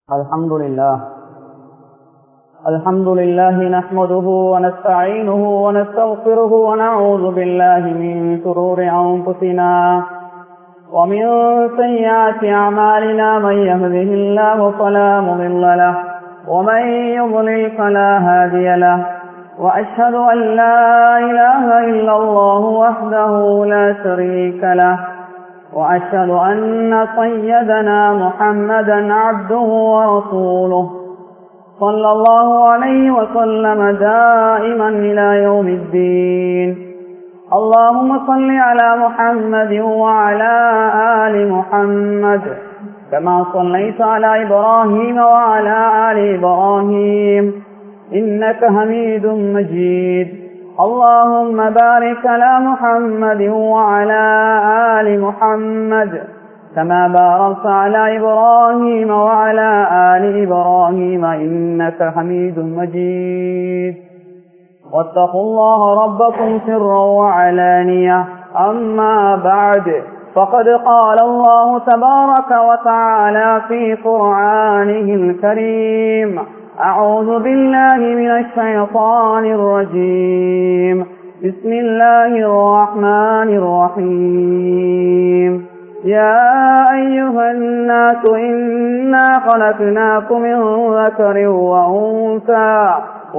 الحمد لله الحمد لله نحمده ونستعينه ونستغفره ونعوذ بالله من شرور أنفسنا ومن سيئات أعمالنا من يهده الله فلا مضل له ومن يضلل فلا هادي له وأشهد أن لا إله إلا الله وحده لا شريك له وأشهد أن سيدنا محمدا عبده ورسوله صلى الله عليه وسلم دائما إلى يوم الدين اللهم صل على محمد وعلى آل محمد كما صليت على إبراهيم وعلى آل إبراهيم إنك حميد مجيد اللهم بارك على محمد وعلى آل محمد كما باركت على إبراهيم وعلى آل إبراهيم إنك حميد مجيد واتقوا الله ربكم سرا وعلانية أما بعد فقد قال الله تبارك وتعالى في قرآنه الكريم أعوذ بالله من الشيطان الرجيم بسم الله الرحمن الرحيم يا أيها الناس إنا خلقناكم من ذكر وأنثى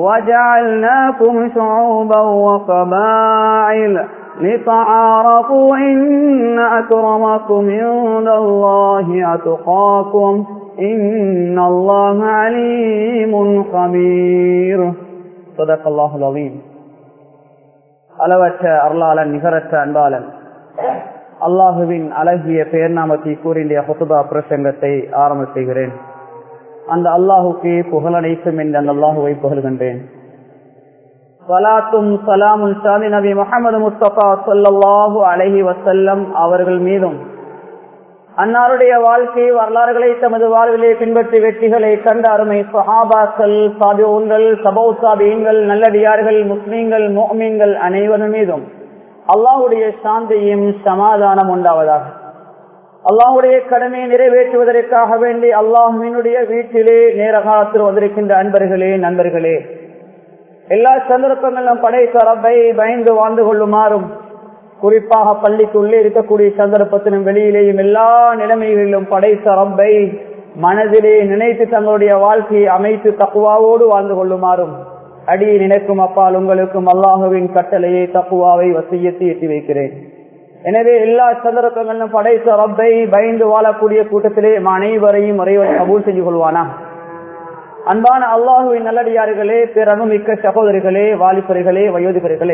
وجعلناكم شعوبا وقبائل لتعارفوا إن أكرمكم عند الله أتقاكم إن الله عليم خبير صدق الله العظيم அளவற்ற அருளாளன் நிகரற்ற அன்பாளன் அல்லாஹுவின் அழகிய பெயர் நாமத்தை கூறிய ஹொசுபா பிரசங்கத்தை ஆரம்ப செய்கிறேன் அந்த அல்லாஹுக்கு புகழனைக்கும் என்று அந்த அல்லாஹுவை புகழ்கின்றேன் சலாத்தும் சலாமுல் சாதி நபி முகமது முஸ்தபா சொல்லாஹு அலஹி வசல்லம் அவர்கள் மீதும் அன்னாருடைய வாழ்க்கை வரலாறுகளை தமது வாழ்விலே பின்பற்றி வெற்றிகளை கண்ட அருமை சஹாபாக்கள் சாபியோன்கள் சபௌ சாபியங்கள் நல்லடியார்கள் முஸ்லீம்கள் மோமீன்கள் அனைவரும் மீதும் அல்லாஹுடைய சாந்தியும் சமாதானம் உண்டாவதாக அல்லாஹுடைய கடமையை நிறைவேற்றுவதற்காக வேண்டி அல்லாஹுவினுடைய வீட்டிலே நேர காலத்தில் வந்திருக்கின்ற அன்பர்களே நண்பர்களே எல்லா சந்தர்ப்பங்களும் படைத்த ரப்பை பயந்து வாழ்ந்து கொள்ளுமாறும் குறிப்பாக பள்ளிக்குள்ளே இருக்கக்கூடிய சந்தர்ப்பத்திலும் வெளியிலேயும் எல்லா நிலைமைகளிலும் படைத்த ரப்பை மனதிலே நினைத்து தங்களுடைய வாழ்க்கையை அமைத்து தக்குவாவோடு வாழ்ந்து கொள்ளுமாறும் அடி நினைக்கும் அப்பால் உங்களுக்கும் அல்லாஹுவின் கட்டளையை தக்குவாவை வசியத்தை எட்டி வைக்கிறேன் எனவே எல்லா சந்தர்ப்பங்களிலும் படைத்த ரப்பை பயந்து வாழக்கூடிய கூட்டத்திலே அனைவரையும் முறைவரை கபூல் செஞ்சு கொள்வானா அன்பான அல்லாஹுவின் நல்லடியார்களே பேரனுமிக்க சகோதரிகளே வாலிபர்களே வயோதிகர்களே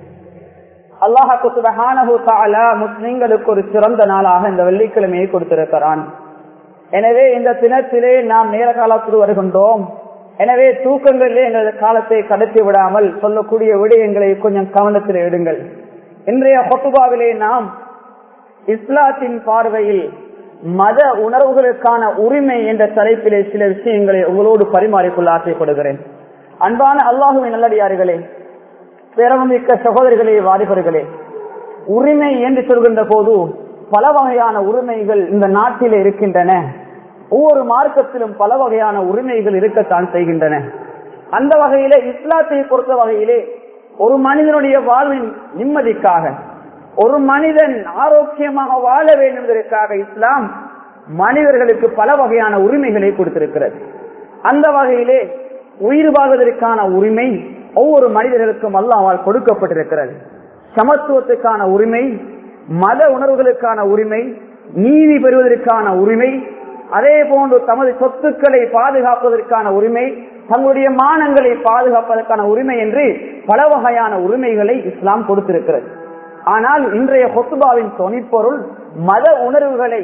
அல்லாஹாக்கு முஸ்லிம்களுக்கு ஒரு சிறந்த நாளாக இந்த வெள்ளிக்கிழமையை கொடுத்திருக்கிறான் எனவே இந்த தினத்திலே நாம் நேர காலத்தில் வருகின்றோம் எனவே தூக்கங்களிலே எங்களது காலத்தை கடத்தி விடாமல் சொல்லக்கூடிய விடயங்களை கொஞ்சம் கவனத்தில் எடுங்கள் இன்றைய ஹொத்துபாவிலே நாம் இஸ்லாத்தின் பார்வையில் மத உணர்வுகளுக்கான உரிமை என்ற தலைப்பிலே சில விஷயங்களை உங்களோடு பரிமாறிக்கொள்ள ஆசைப்படுகிறேன் அன்பான அல்லாஹுவின் நல்லடியார்களே பேரமிக்க சகோதரிகளே வாலிபர்களே உரிமை என்று சொல்கின்ற போது பல வகையான உரிமைகள் இந்த நாட்டில் இருக்கின்றன ஒவ்வொரு மார்க்கத்திலும் பல வகையான உரிமைகள் இருக்கத்தான் செய்கின்றன அந்த வகையிலே இஸ்லாத்தை பொறுத்த வகையிலே ஒரு மனிதனுடைய வாழ்வின் நிம்மதிக்காக ஒரு மனிதன் ஆரோக்கியமாக வாழ வேண்டும் என்பதற்காக இஸ்லாம் மனிதர்களுக்கு பல வகையான உரிமைகளை கொடுத்திருக்கிறது அந்த வகையிலே உயிர் வாழ்வதற்கான உரிமை ஒவ்வொரு மனிதர்களுக்கும் அல்லாவால் கொடுக்கப்பட்டிருக்கிறது சமத்துவத்துக்கான உரிமை மத உணர்வுகளுக்கான உரிமை நீதி பெறுவதற்கான உரிமை அதே போன்று தமது சொத்துக்களை பாதுகாப்பதற்கான உரிமை தங்களுடைய மானங்களை பாதுகாப்பதற்கான உரிமை என்று பல வகையான உரிமைகளை இஸ்லாம் கொடுத்திருக்கிறது ஆனால் இன்றைய ஹொத்துபாவின் தொனிப்பொருள் மத உணர்வுகளை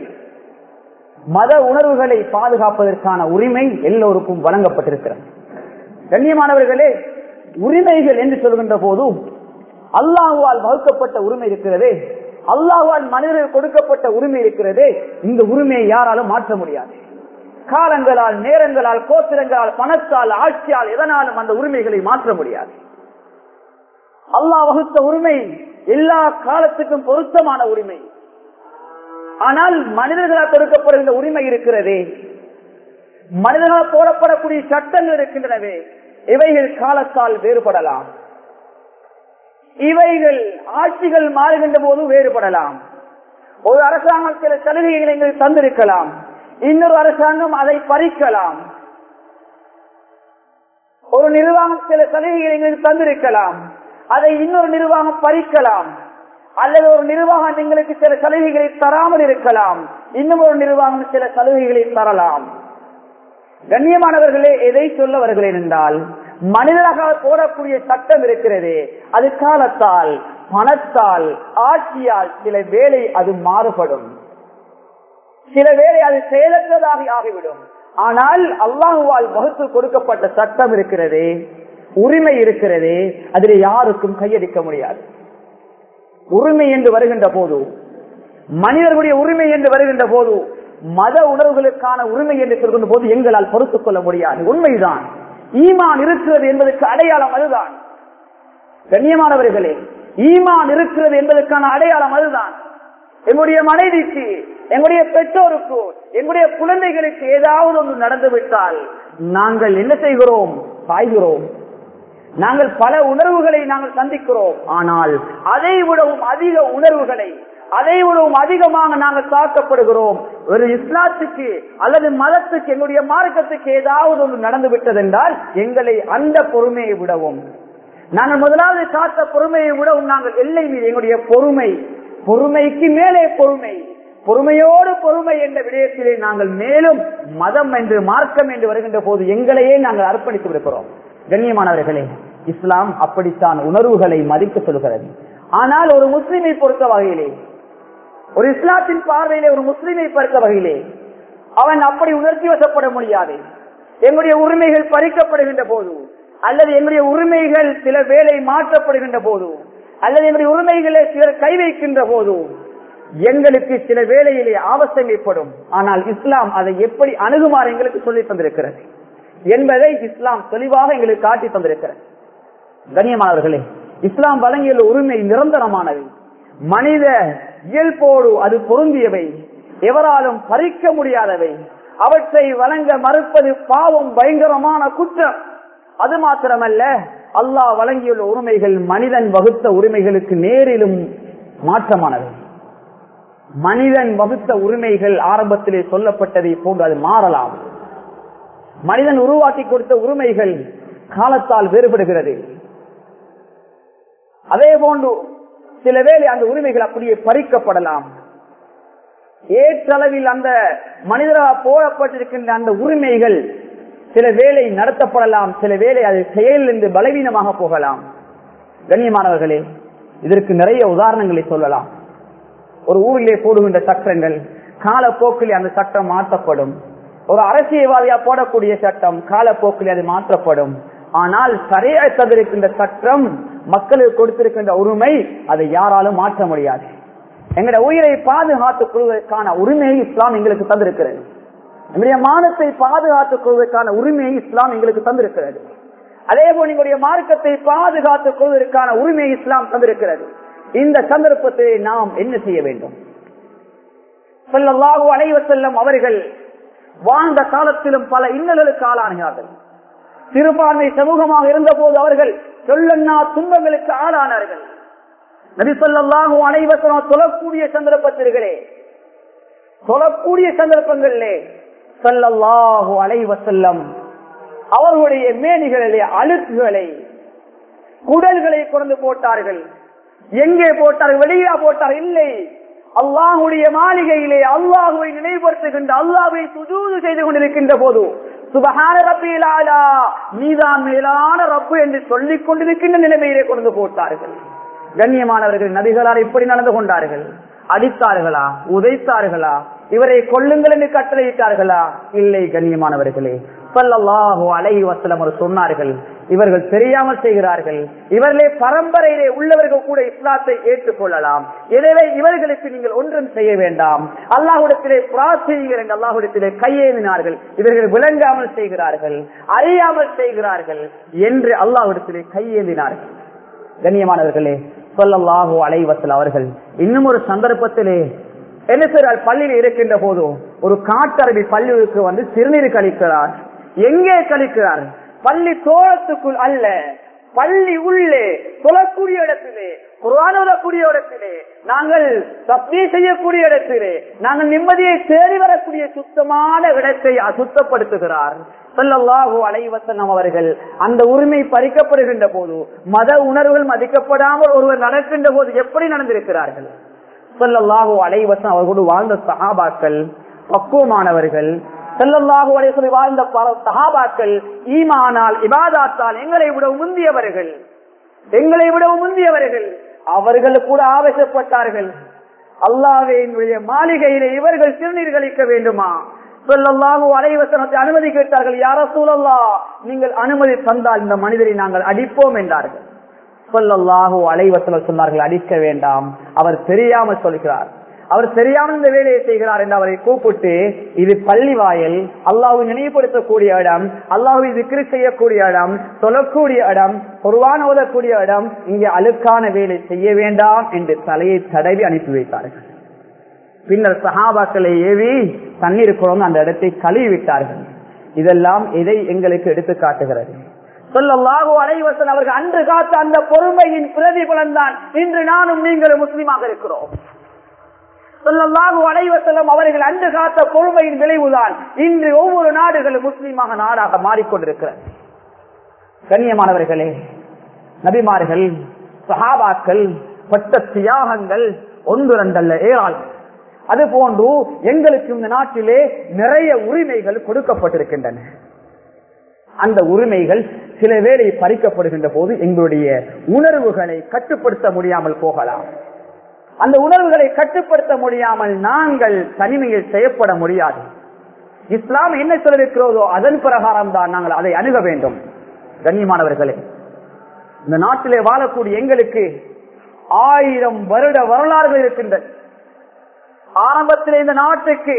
மத உணர்வுகளை பாதுகாப்பதற்கான உரிமை எல்லோருக்கும் வழங்கப்பட்டிருக்கிறது கண்ணியமானவர்களே உரிமைகள் என்று சொல்கின்ற போது அல்லாஹுவால் வகுக்கப்பட்ட உரிமை இருக்கிறதே அல்லாஹுவால் மனிதர்கள் கொடுக்கப்பட்ட உரிமை இருக்கிறதே இந்த உரிமையை யாராலும் மாற்ற முடியாது காலங்களால் நேரங்களால் கோத்திரங்களால் பணத்தால் ஆட்சியால் எதனாலும் அந்த உரிமைகளை மாற்ற முடியாது அல்லாஹ் வகுத்த உரிமை எல்லா காலத்துக்கும் பொருத்தமான உரிமை ஆனால் மனிதர்களால் கொடுக்கப்படுகின்ற உரிமை இருக்கிறதே மனிதனால் போடப்படக்கூடிய சட்டங்கள் இருக்கின்றனவே இவைகள் காலத்தால் வேறுபடலாம் இவைகள் ஆட்சிகள் மாறுகின்ற போது வேறுபடலாம் ஒரு அரசாங்கம் சில சலுகைகளை எங்களுக்கு தந்திருக்கலாம் இன்னொரு அரசாங்கம் அதை பறிக்கலாம் ஒரு நிர்வாகம் சில சலுகைகளை எங்களுக்கு தந்திருக்கலாம் அதை இன்னொரு நிர்வாகம் பறிக்கலாம் அல்லது ஒரு நிர்வாகம் எங்களுக்கு சில சலுகைகளை தராமல் இருக்கலாம் இன்னும் ஒரு நிர்வாகம் சில சலுகைகளை தரலாம் கண்ணியமானவர்களே எதை சொல்ல வருகிறேன் என்றால் மனிதனாக போடக்கூடிய சட்டம் இருக்கிறது அது காலத்தால் பணத்தால் ஆட்சியால் சில வேலை அது மாறுபடும் சில வேலை அது செயலற்றதாக ஆகிவிடும் ஆனால் அல்லாஹுவால் வகுத்து கொடுக்கப்பட்ட சட்டம் இருக்கிறது உரிமை இருக்கிறது அதில் யாருக்கும் கையடிக்க முடியாது உரிமை என்று வருகின்ற போது மனிதர்களுடைய உரிமை என்று வருகின்ற போது மத உணர்வுகளுக்கான உரிமை என்று சொல்கின்ற போது எங்களால் பொறுத்துக் கொள்ள முடியாது உண்மைதான் ஈமான் இருக்கிறது என்பதற்கு அடையாளம் அதுதான் கண்ணியமானவர்களே ஈமான் இருக்கிறது என்பதற்கான அடையாளம் அதுதான் எங்களுடைய மனைவிக்கு எங்களுடைய பெற்றோருக்கு எங்களுடைய குழந்தைகளுக்கு ஏதாவது ஒன்று நடந்துவிட்டால் நாங்கள் என்ன செய்கிறோம் சாய்கிறோம் நாங்கள் பல உணர்வுகளை நாங்கள் சந்திக்கிறோம் ஆனால் அதை விடவும் அதிக உணர்வுகளை அதை விடவும் அதிகமாக நாங்கள் தாக்கப்படுகிறோம் ஒரு இஸ்லாத்துக்கு அல்லது மதத்துக்கு எங்களுடைய மார்க்கத்துக்கு ஏதாவது ஒன்று நடந்து விட்டதென்றால் எங்களை அந்த பொறுமையை விடவும் நாங்கள் முதலாவது காத்த பொறுமையை விடவும் நாங்கள் எல்லை மீது எங்களுடைய பொறுமை பொறுமைக்கு மேலே பொறுமை பொறுமையோடு பொறுமை என்ற விடயத்திலே நாங்கள் மேலும் மதம் என்று மார்க்கம் என்று வருகின்ற போது எங்களையே நாங்கள் அர்ப்பணித்து விடுக்கிறோம் கண்ணியமானவர்களே இஸ்லாம் அப்படித்தான் உணர்வுகளை மதிக்க சொல்கிறது ஆனால் ஒரு முஸ்லிமை பொறுத்த வகையிலே ஒரு இஸ்லாத்தின் பார்வையிலே ஒரு முஸ்லிமை பொறுத்த வகையிலே அவன் அப்படி உணர்ச்சி வசப்பட முடியாது எங்களுடைய உரிமைகள் பறிக்கப்படுகின்ற போது அல்லது எங்களுடைய உரிமைகள் சில வேலை மாற்றப்படுகின்ற போது அல்லது எங்களுடைய உரிமைகளை சிலர் கை வைக்கின்ற போது எங்களுக்கு சில வேளையிலே ஆவசம் ஏற்படும் ஆனால் இஸ்லாம் அதை எப்படி அணுகுமாறு எங்களுக்கு சொல்லி தந்திருக்கிறது என்பதை இஸ்லாம் தெளிவாக எங்களுக்கு காட்டி தந்திருக்கிறது கண்ணியமானவர்களே இஸ்லாம் வழங்கியுள்ள உரிமை நிரந்தரமானவை மனித இயல்போடு அது பொருந்தியவை எவராலும் பறிக்க முடியாதவை அவற்றை வழங்க மறுப்பது பாவம் பயங்கரமான குற்றம் அது மாத்திரமல்ல அல்லாஹ் வழங்கியுள்ள உரிமைகள் மனிதன் வகுத்த உரிமைகளுக்கு நேரிலும் மாற்றமானவை மனிதன் வகுத்த உரிமைகள் ஆரம்பத்திலே சொல்லப்பட்டதை போன்று அது மாறலாம் மனிதன் உருவாக்கி கொடுத்த உரிமைகள் காலத்தால் வேறுபடுகிறது அதே போன்று சில வேளை அந்த உரிமைகள் அப்படியே பறிக்கப்படலாம் ஏற்றளவில் அந்த மனிதராக போடப்பட்டிருக்கின்ற அந்த உரிமைகள் சில வேலை நடத்தப்படலாம் சில வேலை அது செயல் என்று பலவீனமாக போகலாம் கண்ணியமானவர்களே இதற்கு நிறைய உதாரணங்களை சொல்லலாம் ஒரு ஊரிலே போடுகின்ற சட்டங்கள் காலப்போக்கில் அந்த சட்டம் மாற்றப்படும் ஒரு அரசியல்வாதியா போடக்கூடிய சட்டம் காலப்போக்கில் அது மாற்றப்படும் ஆனால் சரியா தந்திருக்கின்ற சட்டம் மக்களுக்கு கொடுத்திருக்கின்ற உரிமை அதை யாராலும் மாற்ற முடியாது எங்களுடைய உயிரை பாதுகாத்துக் கொள்வதற்கான உரிமையை இஸ்லாம் எங்களுக்கு தந்திருக்கிறது நம்முடைய மானத்தை பாதுகாத்துக் கொள்வதற்கான உரிமையை இஸ்லாம் எங்களுக்கு தந்திருக்கிறது அதே போல் எங்களுடைய மார்க்கத்தை பாதுகாத்துக் கொள்வதற்கான உரிமையை இஸ்லாம் தந்திருக்கிறது இந்த சந்தர்ப்பத்தை நாம் என்ன செய்ய வேண்டும் சொல்லல்லாஹு அலைவ செல்லம் அவர்கள் வாழ்ந்த காலத்திலும் பல இன்னல்களுக்கு ஆளானார்கள் சிறுபான்மை சமூகமாக இருந்த போது அவர்கள் சொல்லன்னா துன்பங்களுக்கு ஆளானார்கள் நபி சொல்லாஹு அனைவரும் சொல்லக்கூடிய சந்தர்ப்பத்திற்களே சொல்லக்கூடிய சந்தர்ப்பங்களிலே சொல்லல்லாஹு அலைவ செல்லம் அவர்களுடைய மேனிகளிலே அழுக்குகளை குடல்களை கொண்டு போட்டார்கள் எங்கே போட்டார்கள் வெளியா போட்டார் இல்லை அல்லாஹுடைய மாளிகையிலே அல்லாஹுவை நினைவுபடுத்துகின்ற அல்லாஹுவை சுஜூது செய்து கொண்டிருக்கின்ற போது சுபகான ரப்பிலாலா நீதான் மேலான ரப்பு என்று சொல்லிக் கொண்டிருக்கின்ற நிலைமையிலே கொண்டு போட்டார்கள் கண்ணியமானவர்கள் நபிகளார் இப்படி நடந்து கொண்டார்கள் அடித்தார்களா உதைத்தார்களா இவரை கொள்ளுங்கள் என்று கட்டளையிட்டார்களா இல்லை கண்ணியமானவர்களே சொல்லல்லாஹோ அலை வசலம் அவர் சொன்னார்கள் இவர்கள் தெரியாமல் செய்கிறார்கள் இவர்களே பரம்பரையிலே உள்ளவர்கள் கூட இஸ்லாத்தை ஏற்றுக்கொள்ளலாம் எனவே இவர்களுக்கு நீங்கள் ஒன்றும் செய்ய வேண்டாம் அல்லாஹுடத்திலே பிரார்த்திகள் என்று அல்லாஹுடத்திலே கையேந்தினார்கள் இவர்கள் விளங்காமல் செய்கிறார்கள் அறியாமல் செய்கிறார்கள் என்று அல்லாஹுடத்திலே கையேந்தினார்கள் கண்ணியமானவர்களே சொல்லல்லாஹோ அலைவசல் அவர்கள் இன்னும் ஒரு சந்தர்ப்பத்திலே என்ன செய்றார் பள்ளியில் இருக்கின்ற போது ஒரு காட்டரபி பள்ளிக்கு வந்து சிறுநீர் கழிக்கிறார் எங்கே கழிக்கிறார் பள்ளி தோளத்துக்குள் அல்ல பள்ளி உள்ளே தொழக்கூடிய இடத்திலே குர்ஆன் ஓதக்கூடிய இடத்திலே நாங்கள் தப்பி செய்யக்கூடிய இடத்திலே நாங்கள் நிம்மதியை தேடி வரக்கூடிய சுத்தமான இடத்தை அசுத்தப்படுத்துகிறார் ஸல்லல்லாஹு அலைஹி வஸல்லம் அவர்கள் அந்த உரிமை பறிக்கப்படுகின்ற போது மத உணர்வுகள் மதிக்கப்படாமல் ஒருவர் நடக்கின்ற போது எப்படி நடந்திருக்கிறார்கள் ஸல்லல்லாஹு அலைஹி வஸல்லம் அவர்களோடு வாழ்ந்த சஹாபாக்கள் பக்குவமானவர்கள் ஸல்லல்லாஹு அலைஹி வஸல்லம் வாழ்ந்த பல சஹாபாக்கள் ஈமானால் இபாதாத்தால் எங்களை விட முந்தியவர்கள் எங்களை விட முந்தியவர்கள் அவர்கள் கூட ஆவேசப்பட்டார்கள் அல்லாவே என்னுடைய மாளிகையிலே இவர்கள் சிறுநீர் கழிக்க வேண்டுமா சொல்லல்லாஹு அலைவசனத்தை அனுமதி கேட்டார்கள் யார சூழல்லா நீங்கள் அனுமதி தந்தால் இந்த மனிதரை நாங்கள் அடிப்போம் என்றார்கள் சொல்லல்லாஹு அலைவசனம் சொன்னார்கள் அடிக்க வேண்டாம் அவர் தெரியாம சொல்கிறார் அவர் தெரியாமல் இந்த வேலையை செய்கிறார் என்று அவரை கூப்பிட்டு இது பள்ளி வாயல் அல்லாஹ்வை நினைவுபடுத்தக்கூடிய இடம் அல்லாஹ்வை திக்ரு செய்யக்கூடிய இடம் சொல்லக்கூடிய இடம் குர்ஆன் ஓதக்கூடிய இடம் இங்கே அழுக்கான வேலை செய்ய வேண்டாம் என்று தலையை தடவி அனுப்பி வைத்தார்கள் பின்னர் சஹாபாக்களை ஏவி தண்ணீர் குழம்பு அந்த இடத்தை கழுவி விட்டார்கள் இதெல்லாம் இதை எங்களுக்கு எடுத்து காட்டுகிறது சொல்லல்லாஹு அலைவசன் அவர்கள் அன்று காத்த அந்த பொறுமையின் பிரதிபலன் தான் இன்று நானும் நீங்களும் முஸ்லீமாக இருக்கிறோம் சொல்லல்லாஹு அலைவசலம் அவர்கள் அன்று காத்த பொறுமையின் விளைவுதான் இன்று ஒவ்வொரு நாடுகளும் முஸ்லீமாக நாடாக மாறிக்கொண்டிருக்கிறது கண்ணியமானவர்களே நபிமார்கள் சஹாபாக்கள் பட்ட தியாகங்கள் ஒன்று ரெண்டல்ல ஏராளம் அது போன்று எங்களுக்கு இந்த நாட்டிலே நிறைய உரிமைகள் கொடுக்கப்பட்டிருக்கின்றன அந்த உரிமைகள் சில வேளை பறிக்கப்படுகின்ற போது எங்களுடைய உணர்வுகளை கட்டுப்படுத்த முடியாமல் போகலாம் அந்த உணர்வுகளை கட்டுப்படுத்த முடியாமல் நாங்கள் தனிமையில் செய்யப்பட முடியாது இஸ்லாம் என்ன சொல்லிருக்கிறதோ அதன் பிரகாரம் தான் நாங்கள் அதை அணுக வேண்டும் கண்ணியமானவர்களே இந்த நாட்டிலே வாழக்கூடிய எங்களுக்கு ஆயிரம் வருட வரலாறுகள் இருக்கின்றன ஆரம்பத்திலே இந்த நாட்டுக்கு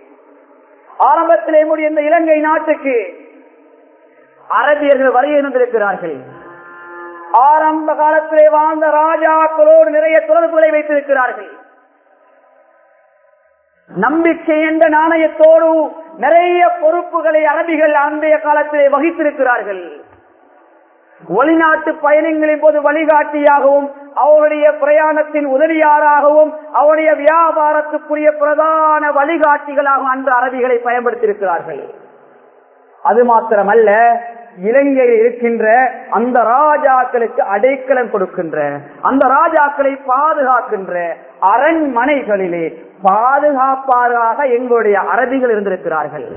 ஆரம்பத்திலே முடிய இந்த இலங்கை நாட்டுக்கு அரபியர்கள் வரைய இருந்திருக்கிறார்கள் ஆரம்ப காலத்திலே வாழ்ந்த ராஜாக்களோடு நிறைய தொடர்புகளை வைத்திருக்கிறார்கள் நம்பிக்கை என்ற நாணயத்தோடு நிறைய பொறுப்புகளை அரபிகள் அன்றைய காலத்திலே வகித்திருக்கிறார்கள் வெளிநாட்டு பயணங்களின் போது வழிகாட்டியாகவும் அவருடைய பிரயாணத்தின் உதவியாராகவும் அவருடைய வியாபாரத்துக்குரிய பிரதான வழிகாட்டிகளாகவும் அன்று அரபிகளை பயன்படுத்தியிருக்கிறார்கள் அது மாத்திரமல்ல இலங்கையில் இருக்கின்ற அந்த ராஜாக்களுக்கு அடைக்கலம் கொடுக்கின்ற அந்த ராஜாக்களை பாதுகாக்கின்ற அரண்மனைகளிலே பாதுகாப்பாராக எங்களுடைய அரபிகள் இருந்திருக்கிறார்கள்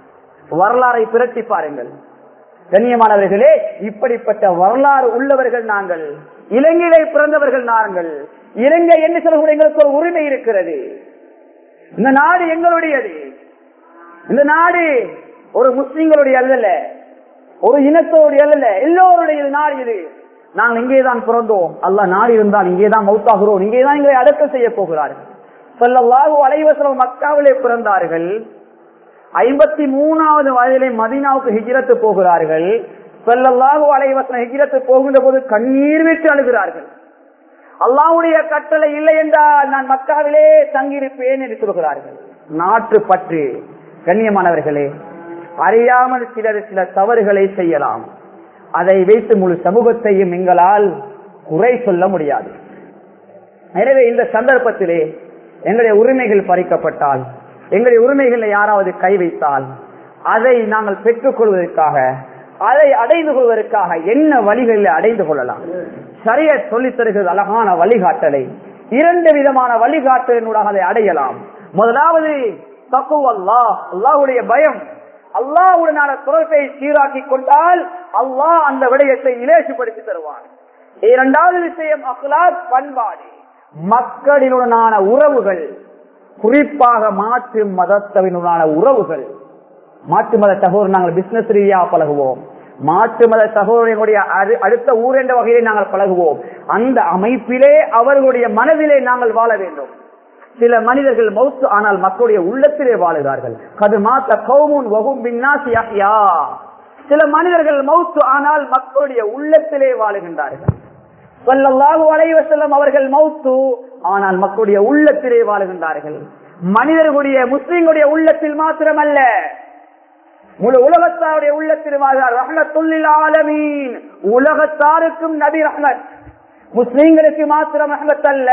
வரலாறை பிரட்டி பாருங்கள் கண்ணியமானவர்களே இப்படிப்பட்ட வரலாறு உள்ளவர்கள் நாங்கள் இலங்கையிலே பிறந்தவர்கள் நாங்கள் இலங்கை என்ன சொல்லக்கூடிய எங்களுக்கு ஒரு உரிமை இருக்கிறது இந்த நாடு எங்களுடையது இந்த நாடு ஒரு முஸ்லிம்களுடைய அல்ல ஒரு இனத்தோடு அல்ல எல்லோருடைய நாடு இது நாங்கள் இங்கேதான் பிறந்தோம் அல்ல நாடு இருந்தால் இங்கேதான் மௌத்தாகிறோம் இங்கேதான் எங்களை அடக்கம் செய்ய போகிறார்கள் சொல்லவாகு அலைவசலம் மக்காவிலே பிறந்தார்கள் ஐம்பத்தி மூணாவது வயதிலே மதீனாவுக்கு ஹிஜிரத்து போகிறார்கள் சொல்லல்லாஹு அலைவசனம் ஹிஜிரத்து போகின்ற போது கண்ணீர் விட்டு அழுகிறார்கள் அல்லாவுடைய கட்டளை இல்லை என்றால் நான் மக்காவிலே தங்கியிருப்பேன் என்று சொல்கிறார்கள் நாட்டு பற்று கண்ணியமானவர்களே அறியாமல் சிலர் சில தவறுகளை செய்யலாம் அதை வைத்து முழு சமூகத்தையும் எங்களால் குறை சொல்ல முடியாது எனவே இந்த சந்தர்ப்பத்திலே எங்களுடைய உரிமைகள் பறிக்கப்பட்டால் எங்களுடைய உரிமைகளை யாராவது கை வைத்தால் அதை நாங்கள் பெற்றுக் கொள்வதற்காக அதை அடைந்து கொள்வதற்காக என்ன வழிகளில் அடைந்து கொள்ளலாம் சரிய சொல்லித் தருகிறது அழகான வழிகாட்டலை இரண்டு விதமான வழிகாட்டலினூடாக அதை அடையலாம் முதலாவது தப்பு அல்லாஹ் அல்லாஹுடைய பயம் அல்லாஹுடனான தொடர்பை சீராக்கி கொண்டால் அல்லாஹ் அந்த விடயத்தை இலேசுபடுத்தி தருவான் இரண்டாவது விஷயம் அஹ்லாத் பண்பாடு மக்களினுடனான உறவுகள் குறிப்பாக மாற்று மதத்தவினுடனான உறவுகள் மாற்று மத சகோதரர் நாங்கள் பிசினஸ் ரீதியா பழகுவோம் மாற்று மத சகோதரனுடைய அடுத்த ஊர் என்ற வகையில் நாங்கள் பழகுவோம் அந்த அமைப்பிலே அவர்களுடைய மனதிலே நாங்கள் வாழ வேண்டும் சில மனிதர்கள் மௌத்து ஆனால் மக்களுடைய உள்ளத்திலே வாழுகிறார்கள் கது மாத்த கௌமுன் வகும் பின்னாசியா சில மனிதர்கள் மௌத்து ஆனால் மக்களுடைய உள்ளத்திலே வாழுகின்றார்கள் சொல்லல்லாஹு அலைவசல்லம் அவர்கள் மௌத்து ஆனால் மக்களுடைய உள்ளத்திலே வாழுகின்றார்கள் மனிதர்களுடைய முஸ்லிம்களுடைய உள்ளத்தில் மாத்திரமல்ல முழு உலகத்தாருடைய உள்ளத்தில் ரஹமத்துல்லில் ஆலமீன் உலகத்தாருக்கும் நபி ரஹமத் முஸ்லிம்களுக்கு மாத்திரம் ரஹமத் அல்ல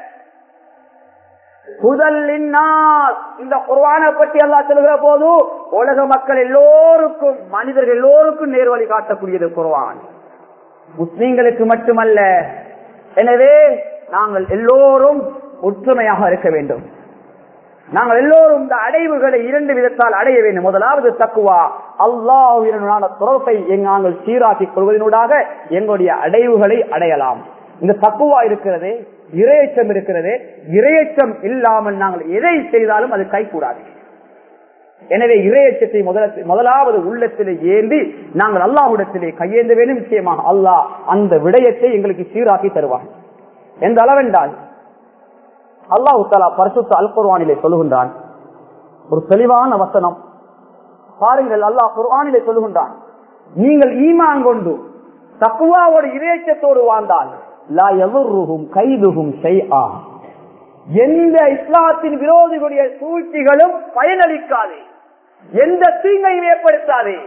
முதல் இந்த குர்வானை பற்றி அல்லா சொல்கிற போது உலக மக்கள் எல்லோருக்கும் மனிதர்கள் எல்லோருக்கும் நேர்வழி காட்டக்கூடியது குர்வான் முஸ்லிம்களுக்கு மட்டுமல்ல எனவே நாங்கள் எல்லோரும் ஒற்றுமையாக இருக்க வேண்டும் நாங்கள் எல்லோரும் இந்த அடைவுகளை இரண்டு விதத்தால் அடைய வேண்டும் முதலாவது தக்குவா அல்லாஹுடனான தொடர்பை நாங்கள் சீராக்கிக் கொள்வதனூடாக எங்களுடைய அடைவுகளை அடையலாம் இந்த தக்குவா இருக்கிறது இரையச்சம் இருக்கிறது இரையச்சம் இல்லாமல் நாங்கள் எதை செய்தாலும் அது கைகூடாது எனவே இரையச்சத்தை முதலாவது உள்ளத்திலே ஏந்தி நாங்கள் அல்லாஹுடத்திலே கையேந்த வேண்டும் நிச்சயமாக அல்லாஹ் அந்த விடயத்தை எங்களுக்கு சீராக்கி தருவான் எந்த அளவென்றால் அல்லாஹு தாலா பரிசுத்த அல் குர்வானிலே சொல்லுகின்றான் ஒரு தெளிவான வசனம் பாருங்கள் அல்லாஹ் குர்வானிலே சொல்லுகின்றான் நீங்கள் ஈமான் கொண்டு தக்குவாவோட இறைச்சத்தோடு வாழ்ந்தால் லா எவருகும் கைதுகும் செய்யா எந்த இஸ்லாத்தின் விரோதிகளுடைய சூழ்ச்சிகளும் பயனளிக்காது எந்த தீங்கையும் ஏற்படுத்தாது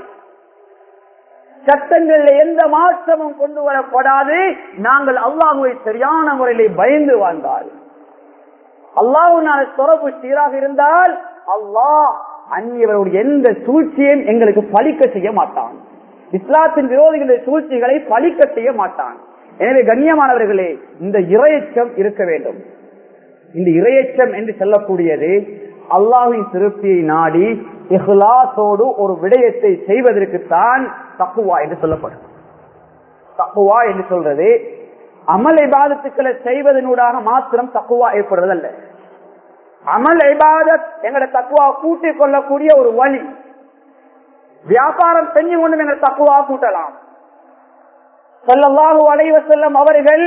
சட்டங்களில் எந்த மாற்றமும் கொண்டு வரப்படாது நாங்கள் அல்லாஹுவை சரியான முறையிலே பயந்து வாழ்ந்தால் அல்லாஹுனால தொடர்பு சீராக இருந்தால் அல்லாஹ் அந்நியவருடைய எந்த சூழ்ச்சியையும் எங்களுக்கு பலிக்க செய்ய மாட்டான் இஸ்லாத்தின் விரோதிகளுடைய சூழ்ச்சிகளை பலிக்க செய்ய மாட்டான் எனவே கண்ணியமானவர்களே இந்த இரையச்சம் இருக்க வேண்டும் இந்த இரையச்சம் என்று சொல்லக்கூடியது அல்லாஹின் திருப்தியை நாடி இஹ்லாசோடு ஒரு விடயத்தை செய்வதற்குத்தான் தக்குவா என்று சொல்லப்படும் தக்குவா என்று சொல்றது அமல் இபாதத்துக்களை செய்வதனூடாக மாத்திரம் தக்குவா ஏற்படுவதல்ல அமல் இபாதத் எங்களை தக்குவா கூட்டிக் கொள்ளக்கூடிய ஒரு வழி வியாபாரம் செஞ்சு கொண்டு எங்களை தக்குவா கூட்டலாம் சொல்லல்லாஹு அலைவ செல்லம் அவர்கள்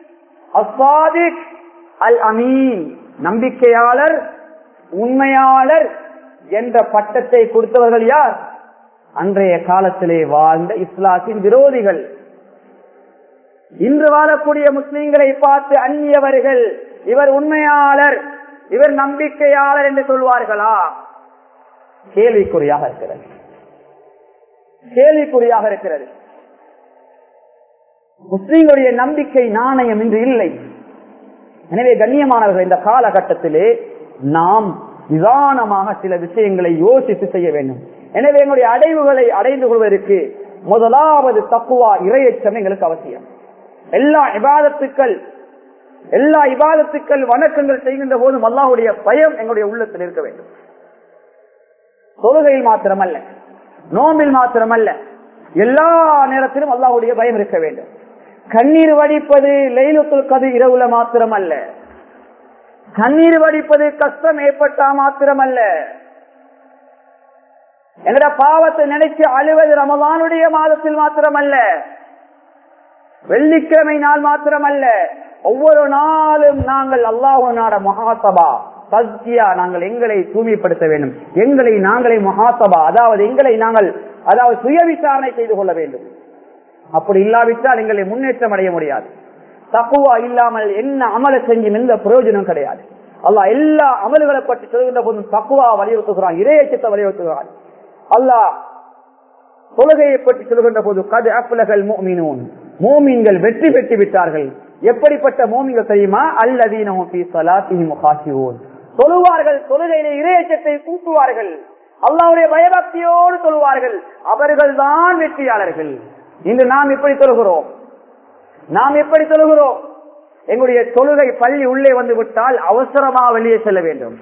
அசாதிக் அல் அமீன் நம்பிக்கையாளர் உண்மையாளர் என்ற பட்டத்தை கொடுத்தவர்கள் யார் அன்றைய காலத்திலே வாழ்ந்த இஸ்லாத்தின் விரோதிகள் இன்று வாழக்கூடிய முஸ்லிம்களை பார்த்து அந்நியவர்கள் இவர் உண்மையாளர் இவர் நம்பிக்கையாளர் என்று சொல்வார்களா கேள்விக்குறியாக இருக்கிறது கேள்விக்குறியாக இருக்கிறது முஸ்லிம்களுடைய நம்பிக்கை நாணயம் இன்று இல்லை எனவே கண்ணியமானவர்கள் இந்த காலகட்டத்திலே நாம் நிதானமாக சில விஷயங்களை யோசித்து செய்ய வேண்டும் எனவே எங்களுடைய அடைவுகளை அடைந்து கொள்வதற்கு முதலாவது தப்புவா இரையச்சம் எங்களுக்கு அவசியம் எல்லா இபாதத்துக்கள் எல்லா இபாதத்துக்கள் வணக்கங்கள் செய்கின்ற போதும் அல்லாஹுடைய பயம் எங்களுடைய உள்ளத்தில் இருக்க வேண்டும் தொழுகையில் மாத்திரமல்ல நோம்பில் மாத்திரமல்ல எல்லா நேரத்திலும் அல்லாஹுடைய பயம் இருக்க வேண்டும் கண்ணீர் வடிப்பது லைலுத்துல் கது இரவுல மாத்திரமல்ல கண்ணீர் வடிப்பது கஷ்டம் ஏற்பட்டா மாத்திரமல்ல எங்கட பாவத்தை நினைச்சு அழுவது ரமலானுடைய மாதத்தில் மாத்திரமல்ல வெள்ளிக்கிழமை நாள் மாத்திரமல்ல ஒவ்வொரு நாளும் நாங்கள் அல்லாஹனாட மகாசபா சத்தியா நாங்கள் எங்களை தூய்மைப்படுத்த வேண்டும் எங்களை நாங்களே மகாசபா அதாவது எங்களை நாங்கள் அதாவது சுய விசாரணை செய்து கொள்ள வேண்டும் அப்படி இல்லாவிட்டால் எங்களை முன்னேற்றம் அடைய முடியாது தக்குவா இல்லாமல் என்ன அமல செஞ்சும் எந்த பிரயோஜனம் கிடையாது அல்லா எல்லா அமல்களை பற்றி சொல்கின்ற போதும் தக்குவா வலியுறுத்துகிறான் இரையச்சத்தை வலியுறுத்துகிறான் அல்லாஹ் தொழுகையை பற்றி சொல்கின்ற போது கது அப்புலகள் மோமினூன் மோமீன்கள் வெற்றி பெற்று விட்டார்கள் எப்படிப்பட்ட மோமிகள் தெரியுமா அல்லதீனோன் தொழுவார்கள் தொழுகையிலே இரையச்சத்தை கூட்டுவார்கள் அல்லாவுடைய பயபக்தியோடு சொல்வார்கள் அவர்கள் தான் வெற்றியாளர்கள் இன்று நாம் எப்படி தொழுகிறோம் நாம் எப்படி தொழுகிறோம் எங்களுடைய தொழுகை பள்ளி உள்ளே வந்து விட்டால் அவசரமா வெளியே செல்ல வேண்டும்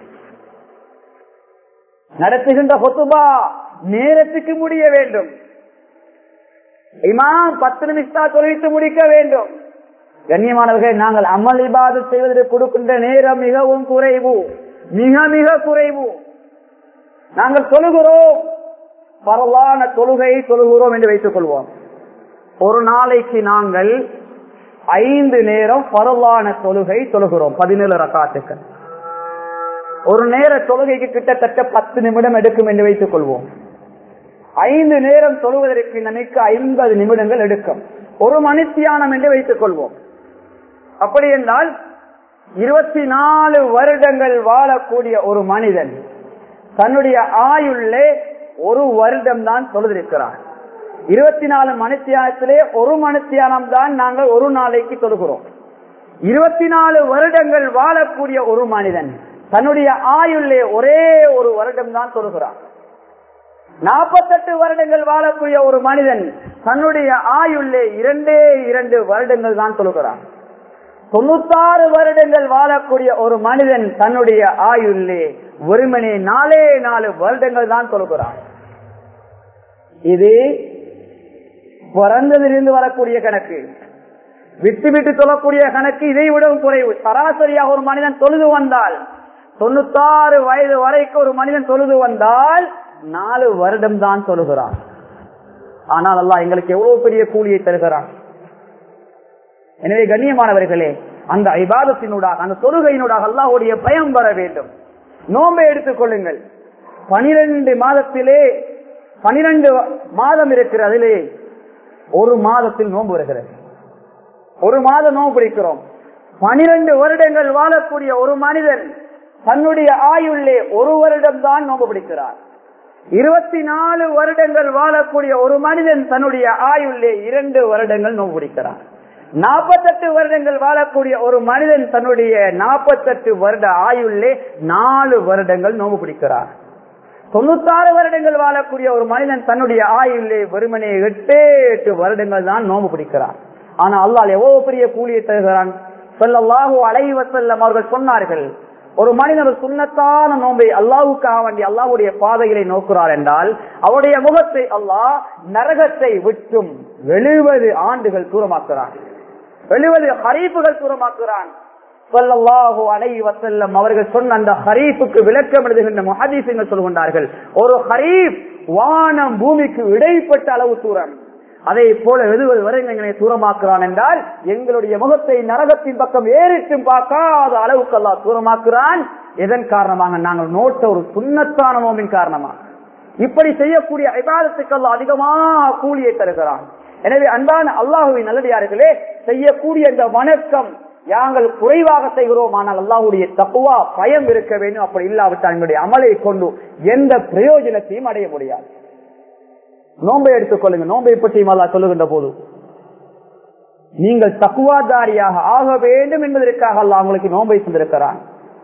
நடத்துகின்ற ஹொத்துபா நேரத்துக்கு முடிய வேண்டும் இமாம் பத்து நிமிஷத்தா தொழித்து முடிக்க வேண்டும் கண்ணியமானவர்கள் நாங்கள் அமல் இபாத செய்வதற்கு கொடுக்கின்ற நேரம் மிகவும் குறைவு மிக மிக குறைவு நாங்கள் தொழுகிறோம் பரவான தொழுகையை தொழுகிறோம் என்று வைத்துக் கொள்வோம் ஒரு நாளைக்கு நாங்கள் ஐந்து நேரம் பரவான தொழுகை தொழுகிறோம் பதினேழு ரக்காத்துக்கள் ஒரு நேர தொழுகைக்கு கிட்டத்தட்ட பத்து நிமிடம் எடுக்கும் என்று வைத்துக் கொள்வோம் ஐந்து நேரம் தொழுவதற்கு நமக்கு ஐம்பது நிமிடங்கள் எடுக்கும் ஒரு மணித்தியானம் என்று வைத்துக் கொள்வோம் அப்படி என்றால் இருபத்தி நாலு வருடங்கள் வாழக்கூடிய ஒரு மனிதன் தன்னுடைய ஆயுள்ளே ஒரு வருடம் தான் தொழுதிருக்கிறார் இருபத்தி நாலு மணித்தியானத்திலே ஒரு மணித்தியானம் தான் நாங்கள் ஒரு நாளைக்கு தொழுகிறோம் இருபத்தி நாலு வருடங்கள் வாழக்கூடிய ஒரு மனிதன் தன்னுடைய ஆயுள்ளே ஒரே ஒரு வருடம் தான் தொழுகிறான் நாற்பத்தெட்டு வருடங்கள் வாழக்கூடிய ஒரு மனிதன் தன்னுடைய ஆயுள்ளே இரண்டே இரண்டு வருடங்கள் தான் தொழுகிறான் தொண்ணூத்தாறு வருடங்கள் வாழக்கூடிய ஒரு மனிதன் தன்னுடைய ஆயுள்ளே ஒருமனே நாலே நாலு வருடங்கள் தான் தொழுகிறான் இது பிறந்ததிலிருந்து வரக்கூடிய கணக்கு விட்டு விட்டு தொழக்கூடிய கணக்கு இதை விடவும் குறைவு சராசரியாக ஒரு மனிதன் தொழுது வந்தால் தொண்ணூத்தாறு வயது வரைக்கும் ஒரு மனிதன் தொழுது வந்தால் நாலு வருடம் தான் தொழுகிறான் ஆனால் அல்லா எங்களுக்கு எவ்வளவு பெரிய கூலியை தருகிறான் எனவே கண்ணியமானவர்களே அந்த ஐபாதத்தினூடாக அந்த தொழுகையினூடாக அல்லாஹுடைய பயம் வர வேண்டும் நோம்பை எடுத்துக் கொள்ளுங்கள் பனிரெண்டு மாதத்திலே பனிரெண்டு மாதம் இருக்கிற அதிலே ஒரு மாதத்தில் நோன்பு வருகிறது ஒரு மாதம் நோன்பு பிடிக்கிறோம் பனிரெண்டு வருடங்கள் வாழக்கூடிய ஒரு மனிதன் தன்னுடைய ஆயுள்ளே ஒரு வருடம் தான் நோன்பு பிடிக்கிறார் இருபத்தி நாலு வருடங்கள் வாழக்கூடிய ஒரு மனிதன் தன்னுடைய ஆயுள்ளே இரண்டு வருடங்கள் நோன்பு பிடிக்கிறார் நாற்பத்தெட்டு வருடங்கள் வாழக்கூடிய ஒரு மனிதன் தன்னுடைய நாற்பத்தெட்டு வருட ஆயுள்ளே நாலு வருடங்கள் நோன்பு பிடிக்கிறார் தொண்ணூத்தாறு வருடங்கள் வாழக்கூடிய ஒரு மனிதன் தன்னுடைய ஆயுள்ளே வெறுமனே எட்டே எட்டு வருடங்கள் தான் நோம்பு பிடிக்கிறார் ஆனா அல்லால் எவ்வளவு பெரிய கூலியை தருகிறான் சொல்லல்லாஹு அலைவ செல்லம் அவர்கள் சொன்னார்கள் ஒரு மனிதன் சுண்ணத்தான நோம்பை அல்லாவுக்காக வேண்டி அல்லாவுடைய பாதைகளை நோக்குறார் என்றால் அவருடைய முகத்தை அல்லாஹ் நரகத்தை விட்டும் எழுபது ஆண்டுகள் தூரமாக்குறான் எழுபது ஹரீப்புகள் தூரமாக்குறான் சொல்லல்லாஹு அலை வசல்லம் அவர்கள் சொன்ன அந்த ஹரீஃபுக்கு விளக்கம் எழுதுகின்ற முஹதீசுங்கள் சொல்கின்றார்கள் ஒரு ஹரீப் வானம் பூமிக்கு இடைப்பட்ட அளவு தூரம் அதை போல எழுதுவது வரை எங்களை தூரமாக்குறான் என்றால் எங்களுடைய முகத்தை நரகத்தின் பக்கம் ஏறிட்டும் பார்க்காத அளவுக்கு அல்லா தூரமாக்குறான் எதன் காரணமாக நாங்கள் நோட்ட ஒரு சுண்ணத்தான நோமின் காரணமாக இப்படி செய்யக்கூடிய ஐபாதத்துக்கு அல்லா அதிகமாக கூலியை தருகிறான் எனவே அன்பான அல்லாஹுவின் நல்லடியார்களே செய்யக்கூடிய இந்த வணக்கம் நாங்கள் குறைவாக செய்கிறோம் ஆனால் அல்லாஹுடைய தப்புவா பயம் இருக்க வேண்டும் அப்படி இல்லாவிட்டால் எங்களுடைய அமலை கொண்டு எந்த பிரயோஜனத்தையும் அடைய முடியாது நோம்பை எடுத்துக்கொள்ளுங்க நோம்பை பற்றியும் அல்லா சொல்லுகின்ற போது நீங்கள் தக்குவாதாரியாக ஆக வேண்டும் என்பதற்காக அல்லா உங்களுக்கு நோம்பை தந்திருக்கிறான்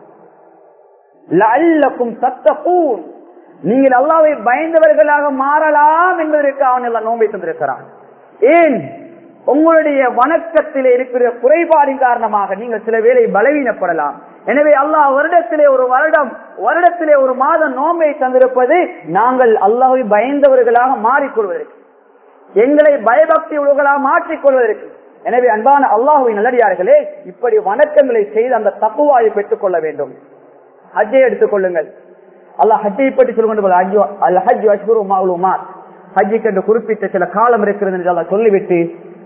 சத்தப்பூன் நீங்கள் அல்லாவை பயந்தவர்களாக மாறலாம் என்பதற்காக அவன் நோம்பை தந்திருக்கிறான் ஏன் உங்களுடைய வணக்கத்திலே இருக்கிற குறைபாடின் காரணமாக நீங்கள் சில வேளை பலவீனப்படலாம் எனவே அல்லாஹ் வருடத்திலே ஒரு வருடம் வருடத்திலே ஒரு மாதம் நோம்பை தந்திருப்பது நாங்கள் அல்லாஹை பயந்தவர்களாக மாறிக்கொள்வதற்கு எங்களை பயபக்தி உள்ளவர்களாக மாற்றிக்கொள்வதற்கு எனவே அன்பான அல்லாஹுவின் நல்லடியார்களே இப்படி வணக்கங்களை செய்து அந்த தப்புவாயை பெற்றுக் கொள்ள வேண்டும் ஹஜ்ஜை எடுத்துக் கொள்ளுங்கள் அல்லாஹ் ஹஜ்ஜை பற்றி சொல்லுங்கள் அல் ஹஜ் அஷ்குருமா ஹஜ்ஜிக்கு என்று குறிப்பிட்ட சில காலம் இருக்கிறது என்று அல்லாஹ் சொல்லிவிட்டு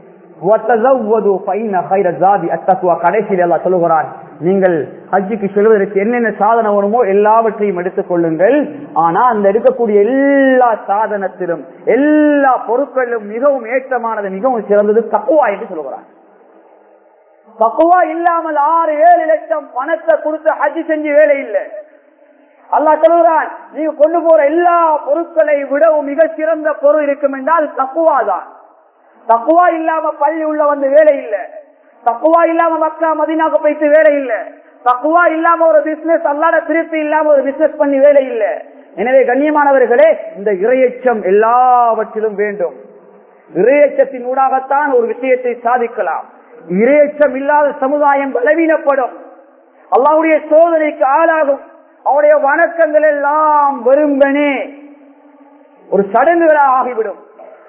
கடைசியில் எல்லாம் சொல்லுகிறான் நீங்கள் ஹஜ்ஜுக்கு செல்வதற்கு என்னென்ன சாதனம் வருமோ எல்லாவற்றையும் எடுத்துக் கொள்ளுங்கள் ஆனா அந்த எடுக்கக்கூடிய எல்லா சாதனத்திலும் எல்லா பொருட்களிலும் மிகவும் ஏற்றமானது மிகவும் சிறந்தது தக்குவா என்று சொல்லுகிறான் தக்குவா இல்லாமல் ஆறு ஏழு லட்சம் பணத்தை கொடுத்து ஹஜ் செஞ்சு வேலை இல்லை அல்லா சொல்லுகிறான் நீங்க கொண்டு போற எல்லா பொருட்களை விடவும் மிக சிறந்த பொருள் இருக்கும் என்றால் தக்குவா தான் தக்குவா இல்லாம பள்ளி உள்ள வந்து வேலை இல்ல தக்குவா இல்லாம மக்கா மதினாக்கு போயிட்டு வேலை இல்ல தக்குவா இல்லாம ஒரு பிசினஸ் அல்லாத திருப்தி இல்லாம ஒரு பிசினஸ் பண்ணி வேலை இல்ல எனவே கண்ணியமானவர்களே இந்த இரையச்சம் எல்லாவற்றிலும் வேண்டும் இரையச்சத்தின் ஊடாகத்தான் ஒரு விஷயத்தை சாதிக்கலாம் இரையச்சம் இல்லாத சமுதாயம் பலவீனப்படும் அல்லாவுடைய சோதனைக்கு ஆளாகும் அவருடைய வணக்கங்கள் எல்லாம் வெறும்பனே ஒரு சடங்குகளாக ஆகிவிடும்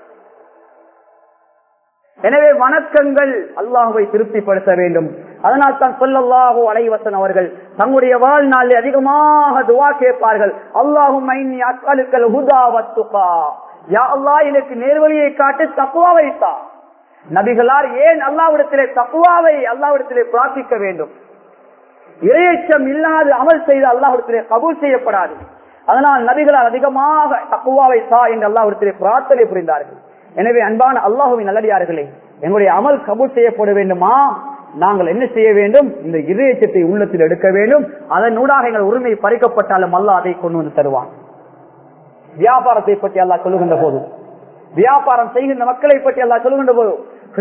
எனவே வணக்கங்கள் அல்லாஹுவை திருப்திப்படுத்த வேண்டும் அதனால் தான் சொல்லல்லாஹோ அலைவசன் அவர்கள் தங்களுடைய வாழ்நாளில் அதிகமாக துவா கேட்பார்கள் அல்லாஹும் அக்களுக்கள் ஹுதாவத்துகா யா அல்லா எனக்கு நேர்வழியை காட்டு தக்குவா வைத்தா நபிகளார் ஏன் அல்லாவிடத்திலே தக்குவாவை அல்லாவிடத்திலே பிரார்த்திக்க வேண்டும் இரையச்சம் இல்லாது அமல் செய்து அல்லாவிடத்திலே கபூல் செய்யப்படாது அதனால் நபிகளார் அதிகமாக தக்குவாவை தா என்று அல்லாவிடத்திலே பிரார்த்தனை புரிந்தார்கள் எனவே அன்பான அல்லாஹுவின் நல்லடியார்களே எங்களுடைய அமல் கபூல் செய்யப்பட வேண்டுமா நாங்கள் என்ன செய்ய வேண்டும் இந்த இதயச்சத்தை உள்ளத்தில் எடுக்க வேண்டும் அதன் ஊடாக எங்கள் உரிமை பறிக்கப்பட்டாலும் அல்ல அதை கொண்டு வந்து தருவான் வியாபாரத்தை பற்றி அல்லா சொல்லுகின்ற போது வியாபாரம் செய்கின்ற மக்களை பற்றி அல்லா சொல்லுகின்ற போது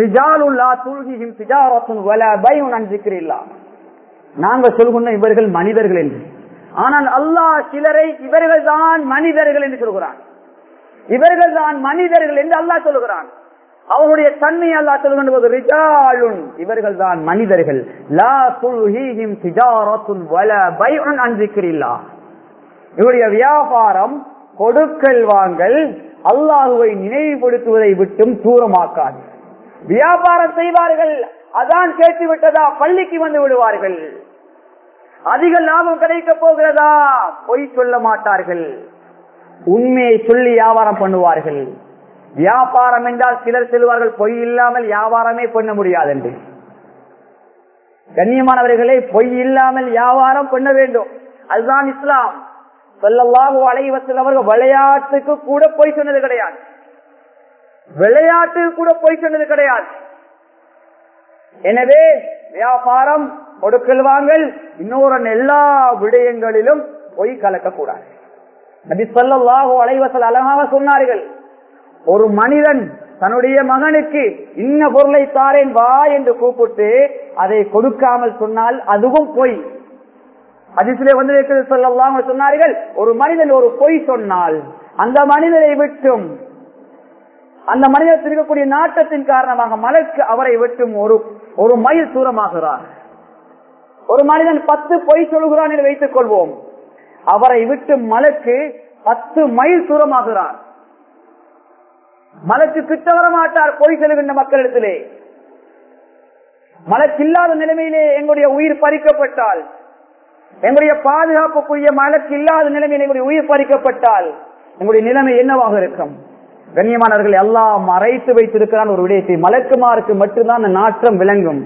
நாங்கள் சொல்கின்ற இவர்கள் மனிதர்கள் என்று ஆனால் அல்லாஹ் சிலரை இவர்கள் தான் மனிதர்கள் என்று சொல்கிறான் இவர்கள் தான் மனிதர்கள் என்று அல்லாஹ் சொல்லுகிறான் அவருடைய தன்மை அல்லா சொல்கின்ற போது ரிஜாலுன் இவர்கள் தான் மனிதர்கள் லா துல்ஹீஹிம் திஜாரத்துன் வல பைஉன் அன் ஸிக்ரில்லாஹ் இவருடைய வியாபாரம் கொடுக்கல் வாங்கல் அல்லாஹுவை நினைவுபடுத்துவதை விட்டும் தூரமாக்காது வியாபாரம் செய்வார்கள் அதான் கேட்டு விட்டதா பள்ளிக்கு வந்து விடுவார்கள் அதிக லாபம் கிடைக்க போகிறதா பொய் சொல்ல மாட்டார்கள் உண்மையை சொல்லி வியாபாரம் பண்ணுவார்கள் வியாபாரம் என்றால் சிலர் செல்வார்கள் பொய் இல்லாமல் வியாபாரமே பண்ண முடியாது என்று கண்ணியமானவர்களே பொய் இல்லாமல் வியாபாரம் பண்ண வேண்டும் அதுதான் இஸ்லாம் சொல்லல்லாஹு அலைவசல் அவர்கள் விளையாட்டுக்கு கூட பொய் சொன்னது கிடையாது விளையாட்டுக்கு கூட பொய் சொன்னது கிடையாது எனவே வியாபாரம் கொடுக்கல் வாங்கல் இன்னொரு எல்லா விடயங்களிலும் பொய் கலக்கக்கூடாது நபி சொல்லல்லாஹு அலைவசல் அழகாக சொன்னார்கள் ஒரு மனிதன் தன்னுடைய மகனுக்கு இன்ன பொருளை தாரேன் வா என்று கூப்பிட்டு அதை கொடுக்காமல் சொன்னால் அதுவும் பொய் அதிசிலே வந்து சொல்லலாம் சொன்னார்கள் ஒரு மனிதன் ஒரு பொய் சொன்னால் அந்த மனிதனை விட்டும் அந்த மனிதர் இருக்கக்கூடிய நாட்டத்தின் காரணமாக மலைக்கு அவரை விட்டும் ஒரு ஒரு மைல் தூரமாகிறார் ஒரு மனிதன் பத்து பொய் சொல்கிறான் என்று வைத்துக் கொள்வோம் அவரை விட்டு மலைக்கு பத்து மைல் தூரமாகிறார் மலைக்கு கிட்ட வர மாட்டார் பொய் செல்கின்ற மக்களிடத்திலே மலைக்கு இல்லாத நிலைமையிலே எங்களுடைய உயிர் பறிக்கப்பட்டால் எங்களுடைய பாதுகாப்புக்குரிய மலக்கு இல்லாத நிலைமையில் எங்களுடைய உயிர் பறிக்கப்பட்டால் எங்களுடைய நிலைமை என்னவாக இருக்கும் கண்ணியமானவர்கள் எல்லாம் மறைத்து வைத்திருக்கிறான் ஒரு விடயத்தை மலக்குமாருக்கு மட்டும்தான் அந்த நாற்றம் விளங்கும்